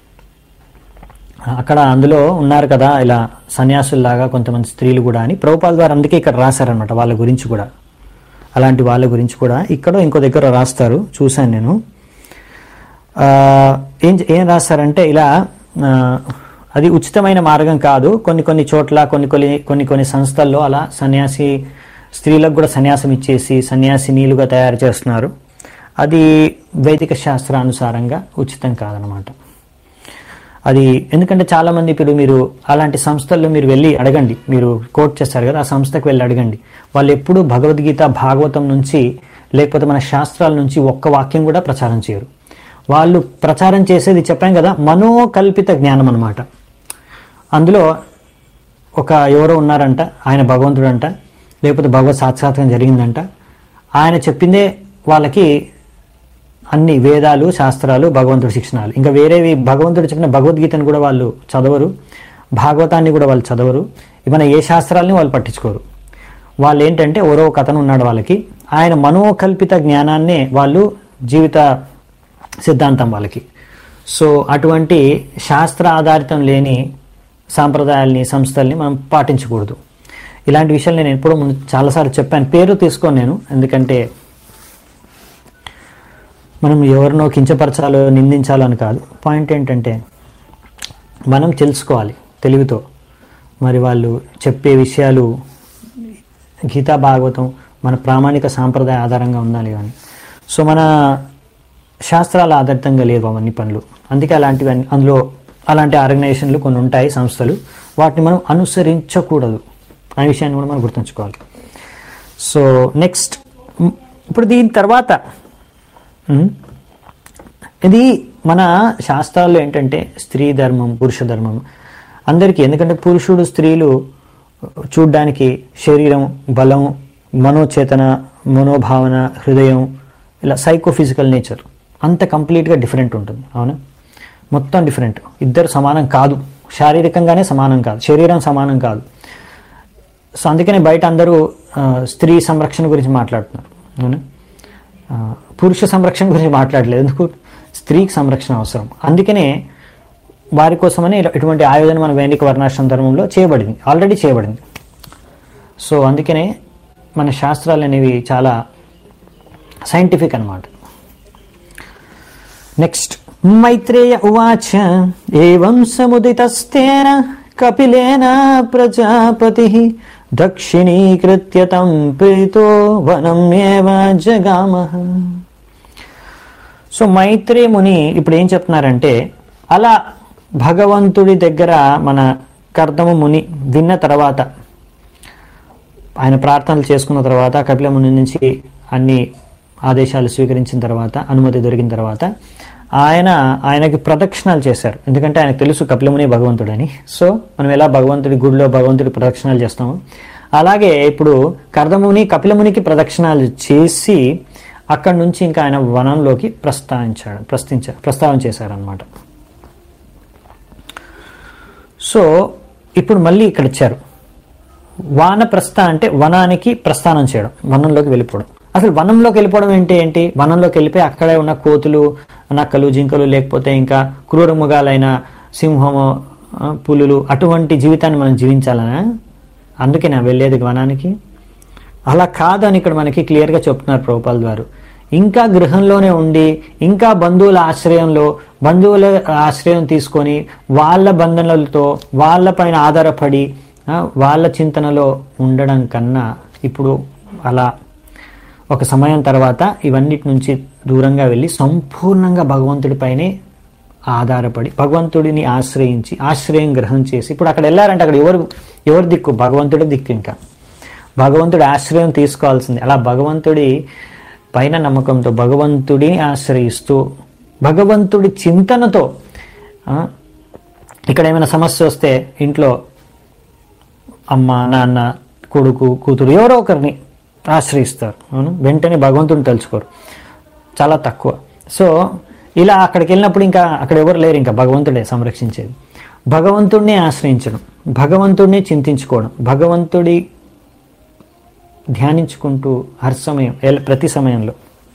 [SPEAKER 1] అక్కడ అందులో ఉన్నారు కదా ఇలా సన్యాసుల్లాగా కొంతమంది స్త్రీలు కూడా అని ప్రభుపాల్ ద్వారా అందుకే ఇక్కడ రాశారనమాట వాళ్ళ గురించి కూడా అలాంటి వాళ్ళ గురించి కూడా ఇక్కడ ఇంకో దగ్గర రాస్తారు చూశాను నేను ఆ, ఏం ఏం రాస్తారంటే ఇలా ఆ, అది ఉచితమైన మార్గం కాదు కొన్ని కొన్ని చోట్ల కొన్ని కొన్ని కొన్ని కొన్ని సంస్థల్లో అలా సన్యాసి స్త్రీలకు కూడా సన్యాసం ఇచ్చేసి సన్యాసినీలుగా తయారు చేస్తున్నారు అది వైదిక శాస్త్రానుసారంగా ఉచితం కాదనమాట అది ఎందుకంటే చాలా మంది ఇప్పుడు మీరు అలాంటి సంస్థల్లో మీరు వెళ్ళి అడగండి మీరు కోట్ చేస్తారు కదా ఆ సంస్థకు వెళ్ళి అడగండి వాళ్ళు ఎప్పుడూ భగవద్గీత భాగవతం నుంచి లేకపోతే మన శాస్త్రాల నుంచి ఒక్క వాక్యం కూడా ప్రచారం చేయరు వాళ్ళు ప్రచారం చేసేది చెప్పాం కదా మనోకల్పిత జ్ఞానం అన్నమాట అందులో ఒక ఎవరో ఉన్నారంట ఆయన భగవంతుడు అంట లేకపోతే భగవత్ సాక్షాత్కారం జరిగిందంట ఆయన చెప్పిందే వాళ్ళకి అన్ని వేదాలు శాస్త్రాలు భగవంతుడి శిక్షణాలు ఇంకా వేరేవి భగవంతుడు చెప్పిన భగవద్గీతను కూడా వాళ్ళు చదవరు భాగవతాన్ని కూడా వాళ్ళు చదవరు మన ఏ శాస్త్రాలని వాళ్ళు పట్టించుకోరు వాళ్ళు ఏంటంటే ఎవరో ఒక అతను ఉన్నాడు వాళ్ళకి ఆయన మనోకల్పిత జ్ఞానాన్నే వాళ్ళు జీవిత సిద్ధాంతం వాళ్ళకి సో అటువంటి శాస్త్ర ఆధారితం లేని సాంప్రదాయాల్ని సంస్థల్ని మనం పాటించకూడదు ఇలాంటి విషయాలు నేను ఎప్పుడూ ముందు చాలాసార్లు చెప్పాను పేరు తీసుకోను నేను ఎందుకంటే మనం ఎవరినో కించపరచాలో నిందించాలో అని కాదు పాయింట్ ఏంటంటే మనం తెలుసుకోవాలి తెలివితో మరి వాళ్ళు చెప్పే విషయాలు గీతా భాగవతం మన ప్రామాణిక సాంప్రదాయ ఆధారంగా ఉండాలి కానీ సో మన శాస్త్రాల ఆధారితంగా లేవు అవన్నీ పనులు అందుకే అలాంటివి అన్ని- అందులో అలాంటి ఆర్గనైజేషన్లు కొన్ని ఉంటాయి సంస్థలు వాటిని మనం అనుసరించకూడదు అనే విషయాన్ని కూడా మనం గుర్తుంచుకోవాలి సో నెక్స్ట్ మ్, ఇప్పుడు దీని తర్వాత మ్, ఇది మన శాస్త్రాల్లో ఏంటంటే స్త్రీ ధర్మం పురుష ధర్మం అందరికీ ఎందుకంటే పురుషుడు స్త్రీలు చూడ్డానికి శరీరం బలం మనోచేతన మనోభావన హృదయం ఇలా సైకోఫిజికల్ నేచర్ అంత కంప్లీట్గా డిఫరెంట్ ఉంటుంది అవునా మొత్తం డిఫరెంట్ ఇద్దరు సమానం కాదు శారీరకంగానే సమానం కాదు శరీరం సమానం కాదు సో అందుకనే బయట అందరూ ఆ, స్త్రీ సంరక్షణ గురించి మాట్లాడుతున్నారు అవునా ఆ, పురుష సంరక్షణ గురించి మాట్లాడలేదు ఎందుకు స్త్రీకి సంరక్షణ అవసరం అందుకనే వారి కోసమని ఇలా- ఇటువంటి ఆయోజన మన వైదిక వర్ణాశ్రమ ధర్మంలో చేయబడింది ఆల్రెడీ చేయబడింది సో అందుకనే మన శాస్త్రాలు అనేవి చాలా సైంటిఫిక్ అన్నమాట నెక్స్ట్ మైత్రేయ ఉవాచ ఏం సముదితస్తేన కపిలేన ప్రజాపతి దక్షిణీకృత్య తం ప్రీతో వనం ఏవ జగామః సో మైత్రేయ ముని ఇప్పుడు ఏం చెప్తున్నారంటే అలా భగవంతుడి దగ్గర మన కర్దమ ముని విన్న తర్వాత ఆయన ప్రార్థనలు చేసుకున్న తర్వాత కపిల ముని నుంచి అన్ని ఆదేశాలు స్వీకరించిన తర్వాత అనుమతి దొరికిన తర్వాత ఆయన ఆయనకి ప్రదక్షిణాలు చేశారు ఎందుకంటే ఆయనకు తెలుసు కపిలముని భగవంతుడని సో మనం ఎలా భగవంతుడి గుడిలో భగవంతుడి ప్రదక్షిణాలు చేస్తాము అలాగే ఇప్పుడు కర్దముని కపిలమునికి ప్రదక్షిణాలు చేసి అక్కడి నుంచి ఇంకా ఆయన వనంలోకి ప్రస్తావించాడు ప్రస్తించ ప్రస్తావన చేశారనమాట సో ఇప్పుడు మళ్ళీ ఇక్కడ ఇచ్చారు వానప్రస్థ అంటే వనానికి ప్రస్థానం చేయడం వనంలోకి వెళ్ళిపోవడం అసలు వనంలోకి వెళ్ళిపోవడం ఏంటి ఏంటి వనంలోకి వెళ్ళిపోయి అక్కడే ఉన్న కోతులు నక్కలు జింకలు లేకపోతే ఇంకా క్రూర మృగాలైన సింహము ఆ, పులులు అటువంటి జీవితాన్ని మనం జీవించాలనా అందుకే నా వెళ్ళేది వనానికి అలా కాదని ఇక్కడ మనకి క్లియర్గా చెప్తున్నారు ప్రభుపాల్ గారు ఇంకా గృహంలోనే ఉండి ఇంకా బంధువుల ఆశ్రయంలో బంధువుల ఆశ్రయం తీసుకొని వాళ్ళ బంధనలతో వాళ్ళ పైన ఆధారపడి ఆ, వాళ్ళ చింతనలో ఉండడం కన్నా ఇప్పుడు అలా ఒక సమయం తర్వాత ఇవన్నిటి నుంచి దూరంగా వెళ్ళి సంపూర్ణంగా భగవంతుడిపైనే ఆధారపడి భగవంతుడిని ఆశ్రయించి ఆశ్రయం గ్రహం చేసి ఇప్పుడు అక్కడ వెళ్ళారంటే అక్కడ ఎవరు ఎవరు దిక్కు భగవంతుడి దిక్కు ఇంకా భగవంతుడి ఆశ్రయం తీసుకోవాల్సింది అలా భగవంతుడి పైన నమ్మకంతో భగవంతుడిని ఆశ్రయిస్తూ భగవంతుడి చింతనతో ఆ, ఇక్కడ ఏమైనా సమస్య వస్తే ఇంట్లో అమ్మ నాన్న కొడుకు కూతురు ఎవరో ఒకరిని ఆశ్రయిస్తారు అవును వెంటనే భగవంతుడిని తలుచుకోరు చాలా తక్కువ సో ఇలా అక్కడికి వెళ్ళినప్పుడు ఇంకా అక్కడ ఎవరు లేరు ఇంకా భగవంతుడే సంరక్షించేది భగవంతుడిని ఆశ్రయించడం భగవంతుడిని చింతించుకోవడం భగవంతుడి ధ్యానించుకుంటూ హర్ సమయం ఎల్- ప్రతి సమయంలో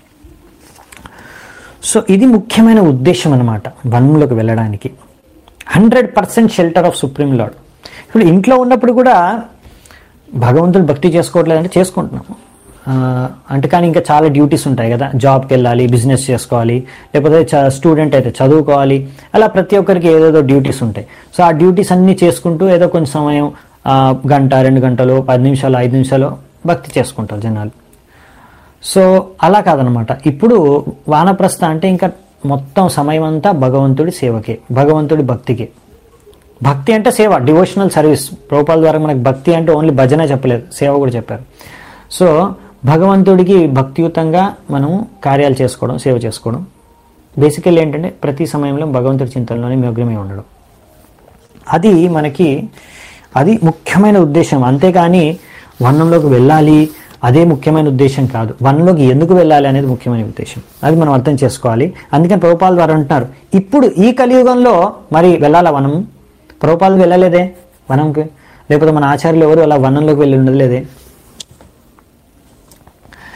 [SPEAKER 1] సో ఇది ముఖ్యమైన ఉద్దేశం అనమాట వనంలోకి వెళ్ళడానికి hundred percent shelter of supreme lord ఇప్పుడు ఇంట్లో ఉన్నప్పుడు కూడా భగవంతుడు భక్తి చేసుకోవట్లేదంటే చేసుకుంటున్నాం ఆ, అంటే కానీ ఇంకా చాలా డ్యూటీస్ ఉంటాయి కదా జాబ్కి వెళ్ళాలి బిజినెస్ చేసుకోవాలి లేకపోతే చ- స్టూడెంట్ అయితే చదువుకోవాలి అలా ప్రతి ఒక్కరికి ఏదేదో డ్యూటీస్ ఉంటాయి సో ఆ డ్యూటీస్ అన్నీ చేసుకుంటూ ఏదో కొంచెం సమయం ఆ, గంట రెండు గంటలు పది నిమిషాలు ఐదు నిమిషాలు భక్తి చేసుకుంటారు జనాలు సో అలా కాదనమాట ఇప్పుడు వానప్రస్థ అంటే ఇంకా మొత్తం సమయం అంతా భగవంతుడి సేవకే భగవంతుడి భక్తికే భక్తి అంటే సేవ డివోషనల్ సర్వీస్ ప్రభుపాల ద్వారా మనకు భక్తి అంటే ఓన్లీ భజన చెప్పలేదు సేవ కూడా చెప్పారు సో భగవంతుడికి భక్తియుతంగా మనము కార్యాలు చేసుకోవడం సేవ చేసుకోవడం బేసికల్లీ ఏంటంటే ప్రతి సమయంలో భగవంతుడి చింతనలోనే నిమగ్నమై ఉండడం అది మనకి అది ముఖ్యమైన ఉద్దేశం అంతేగాని వనంలోకి వెళ్ళాలి అదే ముఖ్యమైన ఉద్దేశం కాదు వనంలోకి ఎందుకు వెళ్ళాలి అనేది ముఖ్యమైన ఉద్దేశం అది మనం అర్థం చేసుకోవాలి అందుకని ప్రభుపాల ద్వారా అంటున్నారు ఇప్పుడు ఈ కలియుగంలో మరి వెళ్ళాలా వనం ప్రభుపాలు వెళ్ళలేదే వనంకి లేకపోతే మన ఆచార్యులు ఎవరు అలా వనంలోకి వెళ్ళి ఉండలేదే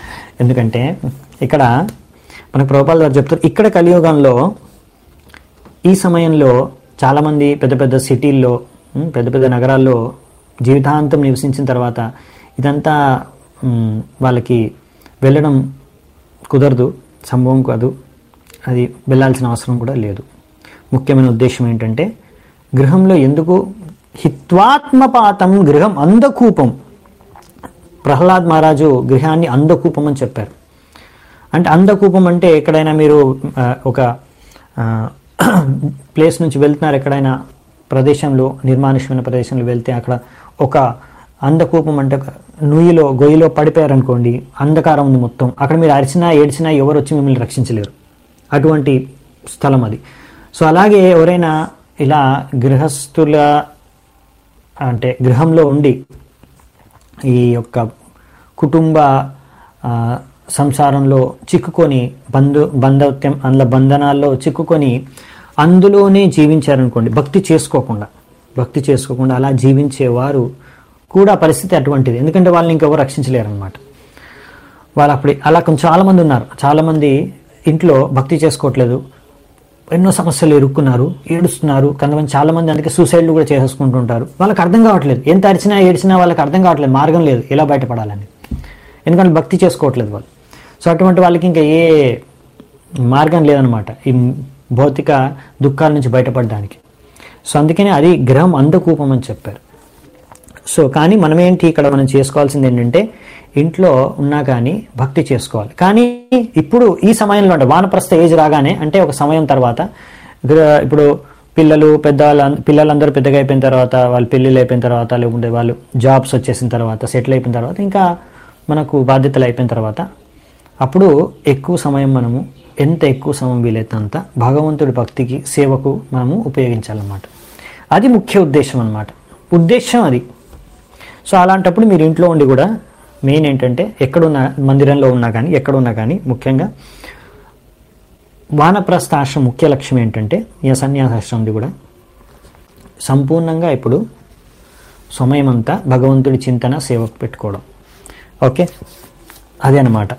[SPEAKER 1] ఎందుకంటే ఇక్కడ మన ప్రభుపాల గారు చెప్తారు ఇక్కడ కలియుగంలో ఈ సమయంలో చాలామంది పెద్ద పెద్ద సిటీల్లో ఉమ్, పెద్ద పెద్ద నగరాల్లో జీవితాంతం నివసించిన తర్వాత ఇదంతా ఉమ్, వాళ్ళకి వెళ్ళడం కుదరదు సంభవం కాదు అది వెళ్ళాల్సిన అవసరం కూడా లేదు ముఖ్యమైన ఉద్దేశం ఏంటంటే గృహంలో ఎందుకు హిత్వాత్మపాతం గృహం అందకూపం ప్రహ్లాద్ మహారాజు గృహాన్ని అందకూపం అని చెప్పారు అంటే అందకూపం అంటే ఎక్కడైనా మీరు ఆ, ఒక ఆ, ప్లేస్ నుంచి వెళ్తున్నారు ఎక్కడైనా ప్రదేశంలో నిర్మానుష్యమైన ప్రదేశంలో వెళ్తే అక్కడ ఒక అందకూపం అంటే ఒక నుయ్యిలో గొయ్యిలో పడిపోయారనుకోండి అంధకారం ఉంది మొత్తం అక్కడ మీరు అరిచినా ఏడ్చినా ఎవరు వచ్చి మిమ్మల్ని రక్షించలేరు అటువంటి స్థలం అది సో అలాగే ఎవరైనా ఇలా గృహస్థుల అంటే గృహంలో ఉండి ఈ యొక్క కుటుంబ ఆ, సంసారంలో చిక్కుకొని బంధు బంధత్యం అందులో బంధనాల్లో చిక్కుకొని అందులోనే జీవించారనుకోండి భక్తి చేసుకోకుండా భక్తి చేసుకోకుండా అలా జీవించేవారు కూడా పరిస్థితి అటువంటిది ఎందుకంటే వాళ్ళని ఇంకెవరు రక్షించలేరు అనమాట వాళ్ళు అప్పుడు అలా కొంచెం చాలామంది ఉన్నారు చాలామంది ఇంట్లో భక్తి చేసుకోవట్లేదు ఎన్నో సమస్యలు ఇరుక్కున్నారు ఏడుస్తున్నారు కొంతమంది చాలా మంది అందుకే సూసైడ్లు కూడా చేసేసుకుంటుంటారు వాళ్ళకి అర్థం కావట్లేదు ఎంత అరిచినా ఏడ్చినా వాళ్ళకి అర్థం కావట్లేదు మార్గం లేదు ఎలా బయటపడాలని ఎందుకంటే భక్తి చేసుకోవట్లేదు వాళ్ళు సో అటువంటి వాళ్ళకి ఇంకా ఏ మార్గం లేదనమాట ఈ భౌతిక దుఃఖాల నుంచి బయటపడడానికి సో అందుకనే అది గ్రహం అందకూపం అని చెప్పారు సో కానీ మనం ఏంటి ఇక్కడ మనం చేసుకోవాల్సింది ఏంటంటే ఇంట్లో ఉన్నా కానీ భక్తి చేసుకోవాలి కానీ ఇప్పుడు ఈ సమయంలో అంటే వానప్రస్థ ఏజ్ రాగానే అంటే ఒక సమయం తర్వాత గ్ర- ఇప్పుడు పిల్లలు పెద్దవాళ్ళ పిల్లలందరూ పెద్దగా అయిపోయిన తర్వాత వాళ్ళు పెళ్ళిళ్ళు అయిపోయిన తర్వాత లేకుంటే వాళ్ళు జాబ్స్ వచ్చేసిన తర్వాత సెటిల్ అయిపోయిన తర్వాత ఇంకా మనకు బాధ్యతలు అయిపోయిన తర్వాత అప్పుడు ఎక్కువ సమయం మనము ఎంత ఎక్కువ సమయం వీలైతే అంత భగవంతుడి భక్తికి సేవకు మనము ఉపయోగించాలన్నమాట అది ముఖ్య ఉద్దేశం అన్నమాట ఉద్దేశం అది సో అలాంటప్పుడు మీరు ఇంట్లో ఉండి కూడా మెయిన్ ఏంటంటే ఎక్కడున్నా మందిరంలో ఉన్నా కానీ ఎక్కడున్నా కానీ ముఖ్యంగా వానప్రస్థ ఆశ్రమం ముఖ్య లక్ష్యం ఏంటంటే ఈ సన్యాసాశ్రమంది కూడా సంపూర్ణంగా ఇప్పుడు సమయం అంతా భగవంతుడి చింతన సేవకు పెట్టుకోవడం ఓకే అదే అన్నమాట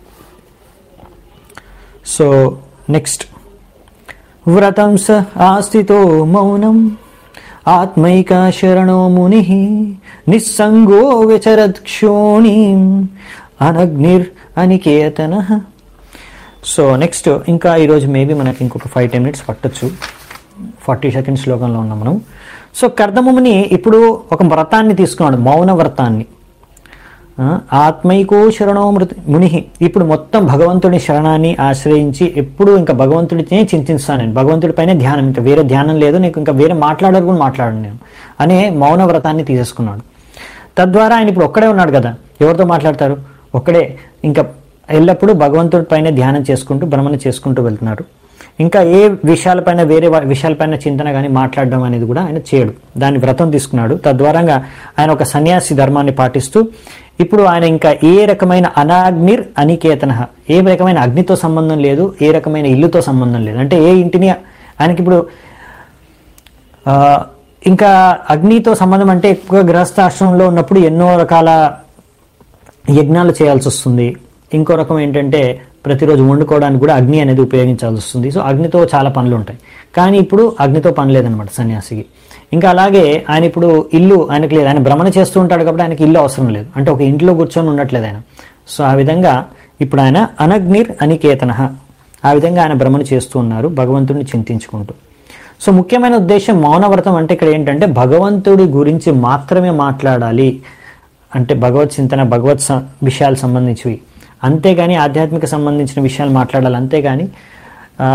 [SPEAKER 1] సో నెక్స్ట్ వ్రతం స ఆస్థితో మౌనం ఆత్మైక శరణో ముని నిస్సంగో విచరత్ క్షోణీం అనగ్నిర్ అనికేతన సో నెక్స్ట్ ఇంకా ఈరోజు మేబీ మనకి ఇంకొక ఫైవ్ టెన్ మినిట్స్ పట్టొచ్చు ఫార్టీ సెకండ్స్ శ్లోకంలో ఉన్నాం మనం సో కర్దముని ఇప్పుడు ఒక వ్రతాన్ని తీసుకున్నాడు మౌన వ్రతాన్ని ఆ, ఆత్మైకో శరణో మృతి ముని ఇప్పుడు మొత్తం భగవంతుడి శరణాన్ని ఆశ్రయించి ఎప్పుడు ఇంకా భగవంతుడినే చింతిస్తాను నేను భగవంతుడిపైనే ధ్యానం ఇంకా వేరే ధ్యానం లేదు నీకు ఇంకా వేరే మాట్లాడారు కూడా మాట్లాడను నేను అనే మౌన వ్రతాన్ని తీసేసుకున్నాడు తద్వారా ఆయన ఇప్పుడు ఒక్కడే ఉన్నాడు కదా ఎవరితో మాట్లాడతారు ఒక్కడే ఇంకా ఎల్లప్పుడూ భగవంతుడి పైన ధ్యానం చేసుకుంటూ భ్రమణ చేసుకుంటూ వెళ్తున్నాడు ఇంకా ఏ విషయాలపైన వేరే వా- విషయాలపైన చింతన కానీ మాట్లాడడం అనేది కూడా ఆయన చేయడు దాన్ని వ్రతం తీసుకున్నాడు తద్వారంగా ఆయన ఒక సన్యాసి ధర్మాన్ని పాటిస్తూ ఇప్పుడు ఆయన ఇంకా ఏ రకమైన అనాగ్నిర్ అనికేతన ఏ రకమైన అగ్నితో సంబంధం లేదు ఏ రకమైన ఇల్లుతో సంబంధం లేదు అంటే ఏ ఇంటిని ఆయనకి ఇప్పుడు ఆ, ఇంకా అగ్నితో సంబంధం అంటే ఎక్కువ గృహస్థాశ్రమంలో ఉన్నప్పుడు ఎన్నో రకాల యజ్ఞాలు చేయాల్సి వస్తుంది ఇంకో రకం ఏంటంటే ప్రతిరోజు వండుకోవడానికి కూడా అగ్ని అనేది ఉపయోగించాల్సి వస్తుంది సో అగ్నితో చాలా పనులు ఉంటాయి కానీ ఇప్పుడు అగ్నితో పని లేదనమాట సన్యాసికి ఇంకా అలాగే ఆయన ఇప్పుడు ఇల్లు ఆయనకి లేదు ఆయన భ్రమణ చేస్తూ ఉంటాడు కాబట్టి ఆయనకి ఇల్లు అవసరం లేదు అంటే ఒక ఇంట్లో కూర్చొని ఉండట్లేదు ఆయన సో ఆ విధంగా ఇప్పుడు ఆయన అనగ్నిర్ అనికేతన ఆ విధంగా ఆయన భ్రమణ చేస్తూ ఉన్నారు భగవంతుడిని చింతించుకుంటూ సో ముఖ్యమైన ఉద్దేశం మౌనవ్రతం అంటే ఇక్కడ ఏంటంటే భగవంతుడి గురించి మాత్రమే మాట్లాడాలి అంటే భగవత్ చింతన భగవత్ స- విషయాలు సంబంధించివి అంతేగాని ఆధ్యాత్మిక సంబంధించిన విషయాలు మాట్లాడాలి అంతేగాని ఆ,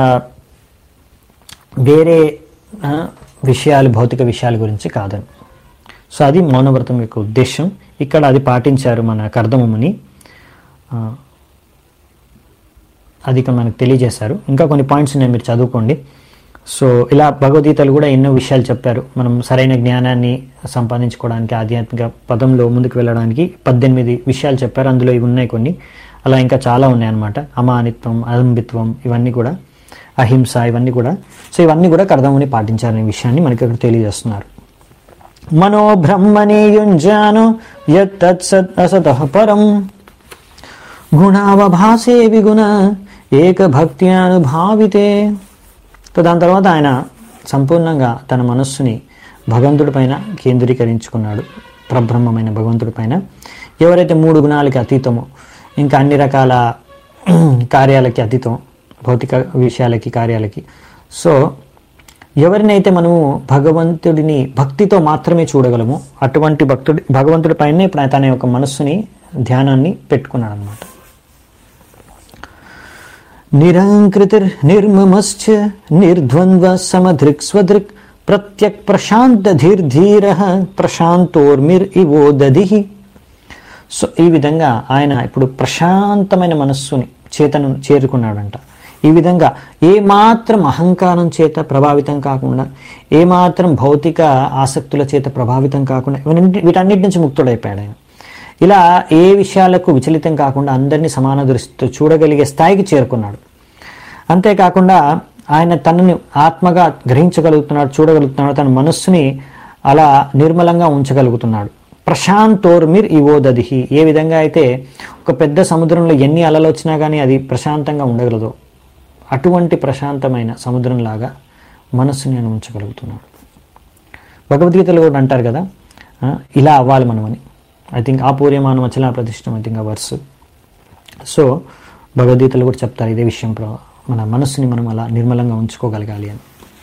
[SPEAKER 1] వేరే ఆ, విషయాలు భౌతిక విషయాల గురించి కాదని సో అది మౌనవ్రతం యొక్క ఉద్దేశం ఇక్కడ అది పాటించారు మన కర్దముని ఆ, అది ఇక్కడ మనకు తెలియజేశారు ఇంకా కొన్ని పాయింట్స్ ఉన్నాయి మీరు చదువుకోండి సో ఇలా భగవద్గీతలు కూడా ఎన్నో విషయాలు చెప్పారు మనం సరైన జ్ఞానాన్ని సంపాదించుకోవడానికి ఆధ్యాత్మిక పదంలో ముందుకు వెళ్ళడానికి పద్దెనిమిది విషయాలు చెప్పారు అందులో ఇవి ఉన్నాయి కొన్ని అలా ఇంకా చాలా ఉన్నాయి అన్నమాట అమానిత్వం అదంబిత్వం ఇవన్నీ కూడా అహింస ఇవన్నీ కూడా సో ఇవన్నీ కూడా కర్దముని పాటించారనే విషయాన్ని మనకి ఇక్కడ తెలియజేస్తున్నారు మనో బ్రహ్మణే యుంజానో యత్తత్సత్ అసతః పరం గుణావభాసే విగుణ ఏక భక్త్యానుభావితే సో దాని తర్వాత ఆయన సంపూర్ణంగా తన మనస్సుని భగవంతుడి పైన కేంద్రీకరించుకున్నాడు ప్రబ్రహ్మమైన భగవంతుడి పైన ఎవరైతే మూడు గుణాలకి అతీతమో ఇంకా అన్ని రకాల కార్యాలకి అతీతం భౌతిక విషయాలకి కార్యాలకి సో ఎవరినైతే మనము భగవంతుడిని భక్తితో మాత్రమే చూడగలమో అటువంటి భక్తుడి భగవంతుడి పైన ఇప్పుడు ఆయన తన యొక్క మనస్సుని ధ్యానాన్ని పెట్టుకున్నాడు అనమాట నిరంకృతిర్ నిర్మమశ్చ నిర్ద్వంద్వ సమధృక్ స్వదృక్ ప్రత్యక్ ప్రశాంత ధీర్ ధీర ప్రశాంతోర్మిర్ ఇవో దధి సో ఈ విధంగా ఆయన ఇప్పుడు ప్రశాంతమైన మనస్సుని చేతను చేరుకున్నాడంట ఈ విధంగా ఏమాత్రం అహంకారం చేత ప్రభావితం కాకుండా ఏమాత్రం భౌతిక ఆసక్తుల చేత ప్రభావితం కాకుండా ఇవన్నీ- వీటన్నిటి నుంచి ముక్తుడైపోయాడు ఆయన ఇలా ఏ విషయాలకు విచలితం కాకుండా అందరినీ సమాన దృష్టితో చూడగలిగే స్థాయికి చేరుకున్నాడు అంతేకాకుండా ఆయన తనని ఆత్మగా గ్రహించగలుగుతున్నాడు చూడగలుగుతున్నాడు తన మనస్సుని అలా నిర్మలంగా ఉంచగలుగుతున్నాడు ప్రశాంతోర్మిర్ ఇవోదదిహి ఏ విధంగా అయితే ఒక పెద్ద సముద్రంలో ఎన్ని అలలు వచ్చినా కానీ అది ప్రశాంతంగా ఉండగలదు అటువంటి ప్రశాంతమైన సముద్రంలాగా మనస్సుని నేను ఉంచగలుగుతున్నాడు భగవద్గీతలో కూడా అంటారు కదా ఆ, ఇలా అవ్వాలి మనమని ఐ థింక్ ఆ పూర్యమానం అచలా ప్రతిష్టం ఐ థింక్ ఆ వర్స్ సో భగవద్గీతలు కూడా చెప్తారు ఇదే విషయం ప్ర- మన మనస్సుని మనం అలా నిర్మలంగా ఉంచుకోగలగాలి అని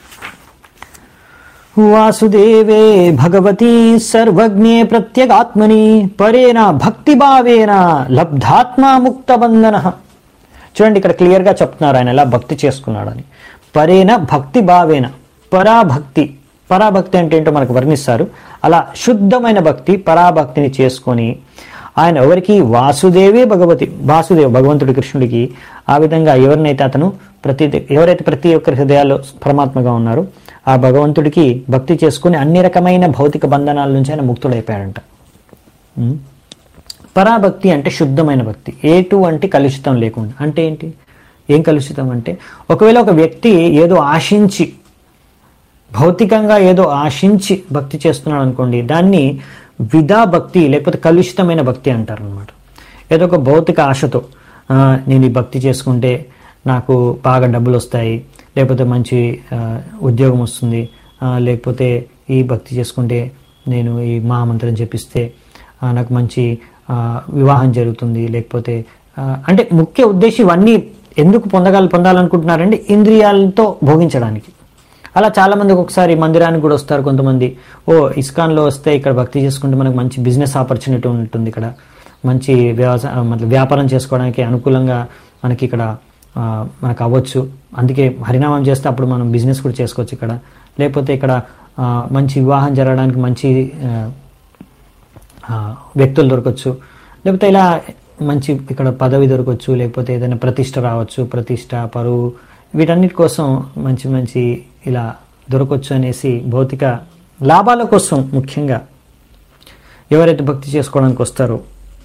[SPEAKER 1] వాసుదేవే భగవతి సర్వజ్ఞే ప్రత్యేగాత్మని పరేణ భక్తిభావేన లబ్ధాత్మా ముక్త బంధన చూడండి ఇక్కడ క్లియర్గా చెప్తున్నారు ఆయన ఎలా భక్తి చేసుకున్నాడని పరేణ భక్తి భావేన పరాభక్తి పరాభక్తి అంటే ఏంటో మనకు వర్ణిస్తారు అలా శుద్ధమైన భక్తి పరాభక్తిని చేసుకొని ఆయన ఎవరికి వాసుదేవే భగవతి వాసుదేవ భగవంతుడి కృష్ణుడికి ఆ విధంగా ఎవరినైతే అతను ప్రతి ఎవరైతే ప్రతి ఒక్కరి హృదయాల్లో పరమాత్మగా ఉన్నారో ఆ భగవంతుడికి భక్తి చేసుకుని అన్ని రకమైన భౌతిక బంధనాల నుంచి ఆయన ముక్తుడైపోయాడంట ఉం? పరాభక్తి అంటే శుద్ధమైన భక్తి ఎటువంటి కలుషితం లేకుండా అంటే ఏంటి ఏం కలుషితం అంటే ఒకవేళ ఒక వ్యక్తి ఏదో ఆశించి భౌతికంగా ఏదో ఆశించి భక్తి చేస్తున్నాడు అనుకోండి దాన్ని విధా భక్తి లేకపోతే కలుషితమైన భక్తి అంటారు అనమాట ఏదో ఒక భౌతిక ఆశతో "ఆ, నేను ఈ భక్తి చేసుకుంటే నాకు బాగా డబ్బులు వస్తాయి లేకపోతే మంచి ఆ, ఉద్యోగం వస్తుంది ఆ, లేకపోతే ఈ భక్తి చేసుకుంటే నేను ఈ మహామంత్రం చెప్పిస్తే ఆ, నాకు మంచి ఆ, వివాహం జరుగుతుంది లేకపోతే ఆ, అంటే ముఖ్య ఉద్దేశం ఇవన్నీ ఎందుకు పొందగల పొందాలనుకుంటున్నారంటే ఇంద్రియాలతో భోగించడానికి అలా చాలా మంది ఒకసారి మందిరానికి కూడా వస్తారు కొంతమంది ఓ ఇస్కాన్లో వస్తే ఇక్కడ భక్తి చేసుకుంటే మనకు మంచి బిజినెస్ ఆపర్చునిటీ ఉంటుంది ఇక్కడ మంచి వ్యవసాయ మతలబ్ వ్యాపారం చేసుకోవడానికి అనుకూలంగా మనకి ఇక్కడ ఆ, మనకు అవ్వచ్చు అందుకే హరినామం చేస్తే అప్పుడు మనం బిజినెస్ కూడా చేసుకోవచ్చు ఇక్కడ లేకపోతే ఇక్కడ ఆ, మంచి వివాహం జరగడానికి మంచి ఆ, ఆ, వ్యక్తులు దొరకచ్చు లేకపోతే ఇలా మంచి ఇక్కడ పదవి దొరకవచ్చు లేకపోతే ఏదైనా ప్రతిష్ట రావచ్చు ప్రతిష్ట పరువు వీటన్నిటి కోసం మంచి మంచి ఇలా దొరకవచ్చు అనేసి భౌతిక లాభాల కోసం ముఖ్యంగా ఎవరైతే భక్తి చేసుకోవడానికి వస్తారో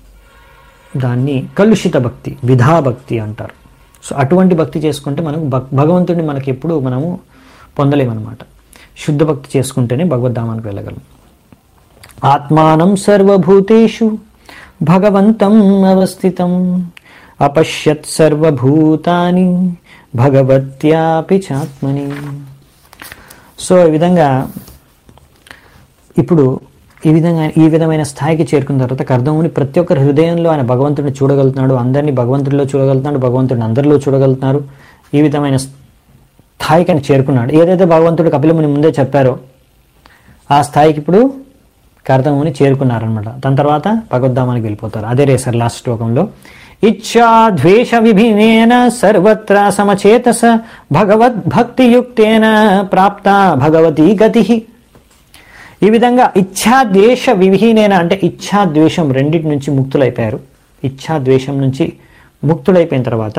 [SPEAKER 1] దాన్ని కలుషిత భక్తి విధా భక్తి అంటారు సో అటువంటి భక్తి చేసుకుంటే మనకు భక్ భగవంతుడిని మనకి ఎప్పుడు మనము పొందలేమన్నమాట శుద్ధ భక్తి చేసుకుంటేనే భగవద్ధామానికి వెళ్ళగలం ఆత్మానం సర్వభూతేషు భగవంతం అవస్థితం అపశ్యత్ సర్వభూతాని భగవత్యాపి చాత్మని సో ఈ విధంగా ఇప్పుడు ఈ విధంగా ఈ విధమైన స్థాయికి చేరుకున్న తర్వాత కర్దముని ప్రతి ఒక్కరి హృదయంలో ఆయన భగవంతుడిని చూడగలుగుతున్నాడు అందరినీ భగవంతుడిలో చూడగలుగుతున్నాడు భగవంతుడిని అందరిలో చూడగలుగుతున్నారు ఈ విధమైన స్థాయికి ఆయన చేరుకున్నాడు ఏదైతే భగవంతుడు కపిలముని ముందే చెప్పారో ఆ స్థాయికి ఇప్పుడు కర్దముని చేరుకున్నారనమాట దాని తర్వాత భగవద్ధామానికి వెళ్ళిపోతారు అదే రేసర్ లాస్ట్ శ్లోకంలో ఇచ్చా ద్వేష విభిన్నేన సర్వత్ర సమచేతస భగవద్భక్తియుక్తేన ప్రాప్త భగవతీ గతి ఈ విధంగా ఇచ్ఛా ద్వేష విహీనేన అంటే ఇచ్ఛా ద్వేషం రెండింటి నుంచి ముక్తులైపోయారు ఇచ్ఛా ద్వేషం నుంచి ముక్తులైపోయిన తర్వాత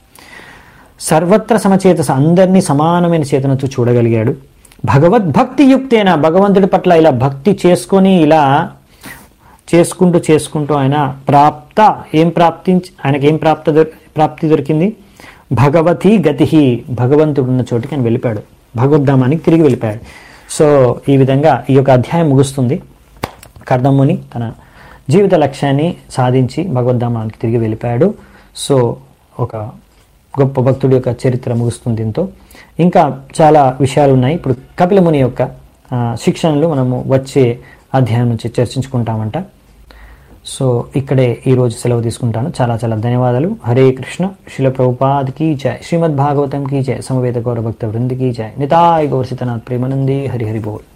[SPEAKER 1] సర్వత్ర సమచేతస అందరినీ సమానమైన చేతనతో చూడగలిగాడు భగవద్భక్తి యుక్తేన భగవంతుడి పట్ల ఇలా భక్తి చేసుకొని ఇలా చేసుకుంటూ చేసుకుంటూ ఆయన ప్రాప్త ఏం ప్రాప్తించి ఆయనకి ఏం ప్రాప్త దొరి- ప్రాప్తి దొరికింది భగవతి గతి భగవంతుడు ఉన్న చోటికి ఆయన వెళ్ళిపోయాడు భగవద్ధామానికి తిరిగి వెళ్ళిపోయాడు సో ఈ విధంగా ఈ యొక్క అధ్యాయం ముగుస్తుంది కర్దమ్ముని తన జీవిత లక్ష్యాన్ని సాధించి భగవద్ధామానికి తిరిగి వెళ్ళిపోయాడు సో ఒక గొప్ప భక్తుడి యొక్క చరిత్ర ముగుస్తుంది దీంతో ఇంకా చాలా విషయాలు ఉన్నాయి ఇప్పుడు కపిల ముని యొక్క ఆ, శిక్షణలు మనము వచ్చే అధ్యాయం నుంచి చర్చించుకుంటామంట సో ఇక్కడే ఈరోజు సెలవు తీసుకుంటాను చాలా చాలా ధన్యవాదాలు హరే కృష్ణ శిల ప్రభుపాద్ కీ జయ శ్రీమద్ భాగవతం కీ జయ సమవేత గౌరభక్త వృంది కీ జయ నితాయ్ గౌరసితనాథ్ ప్రేమనంది హరి హరి బోల్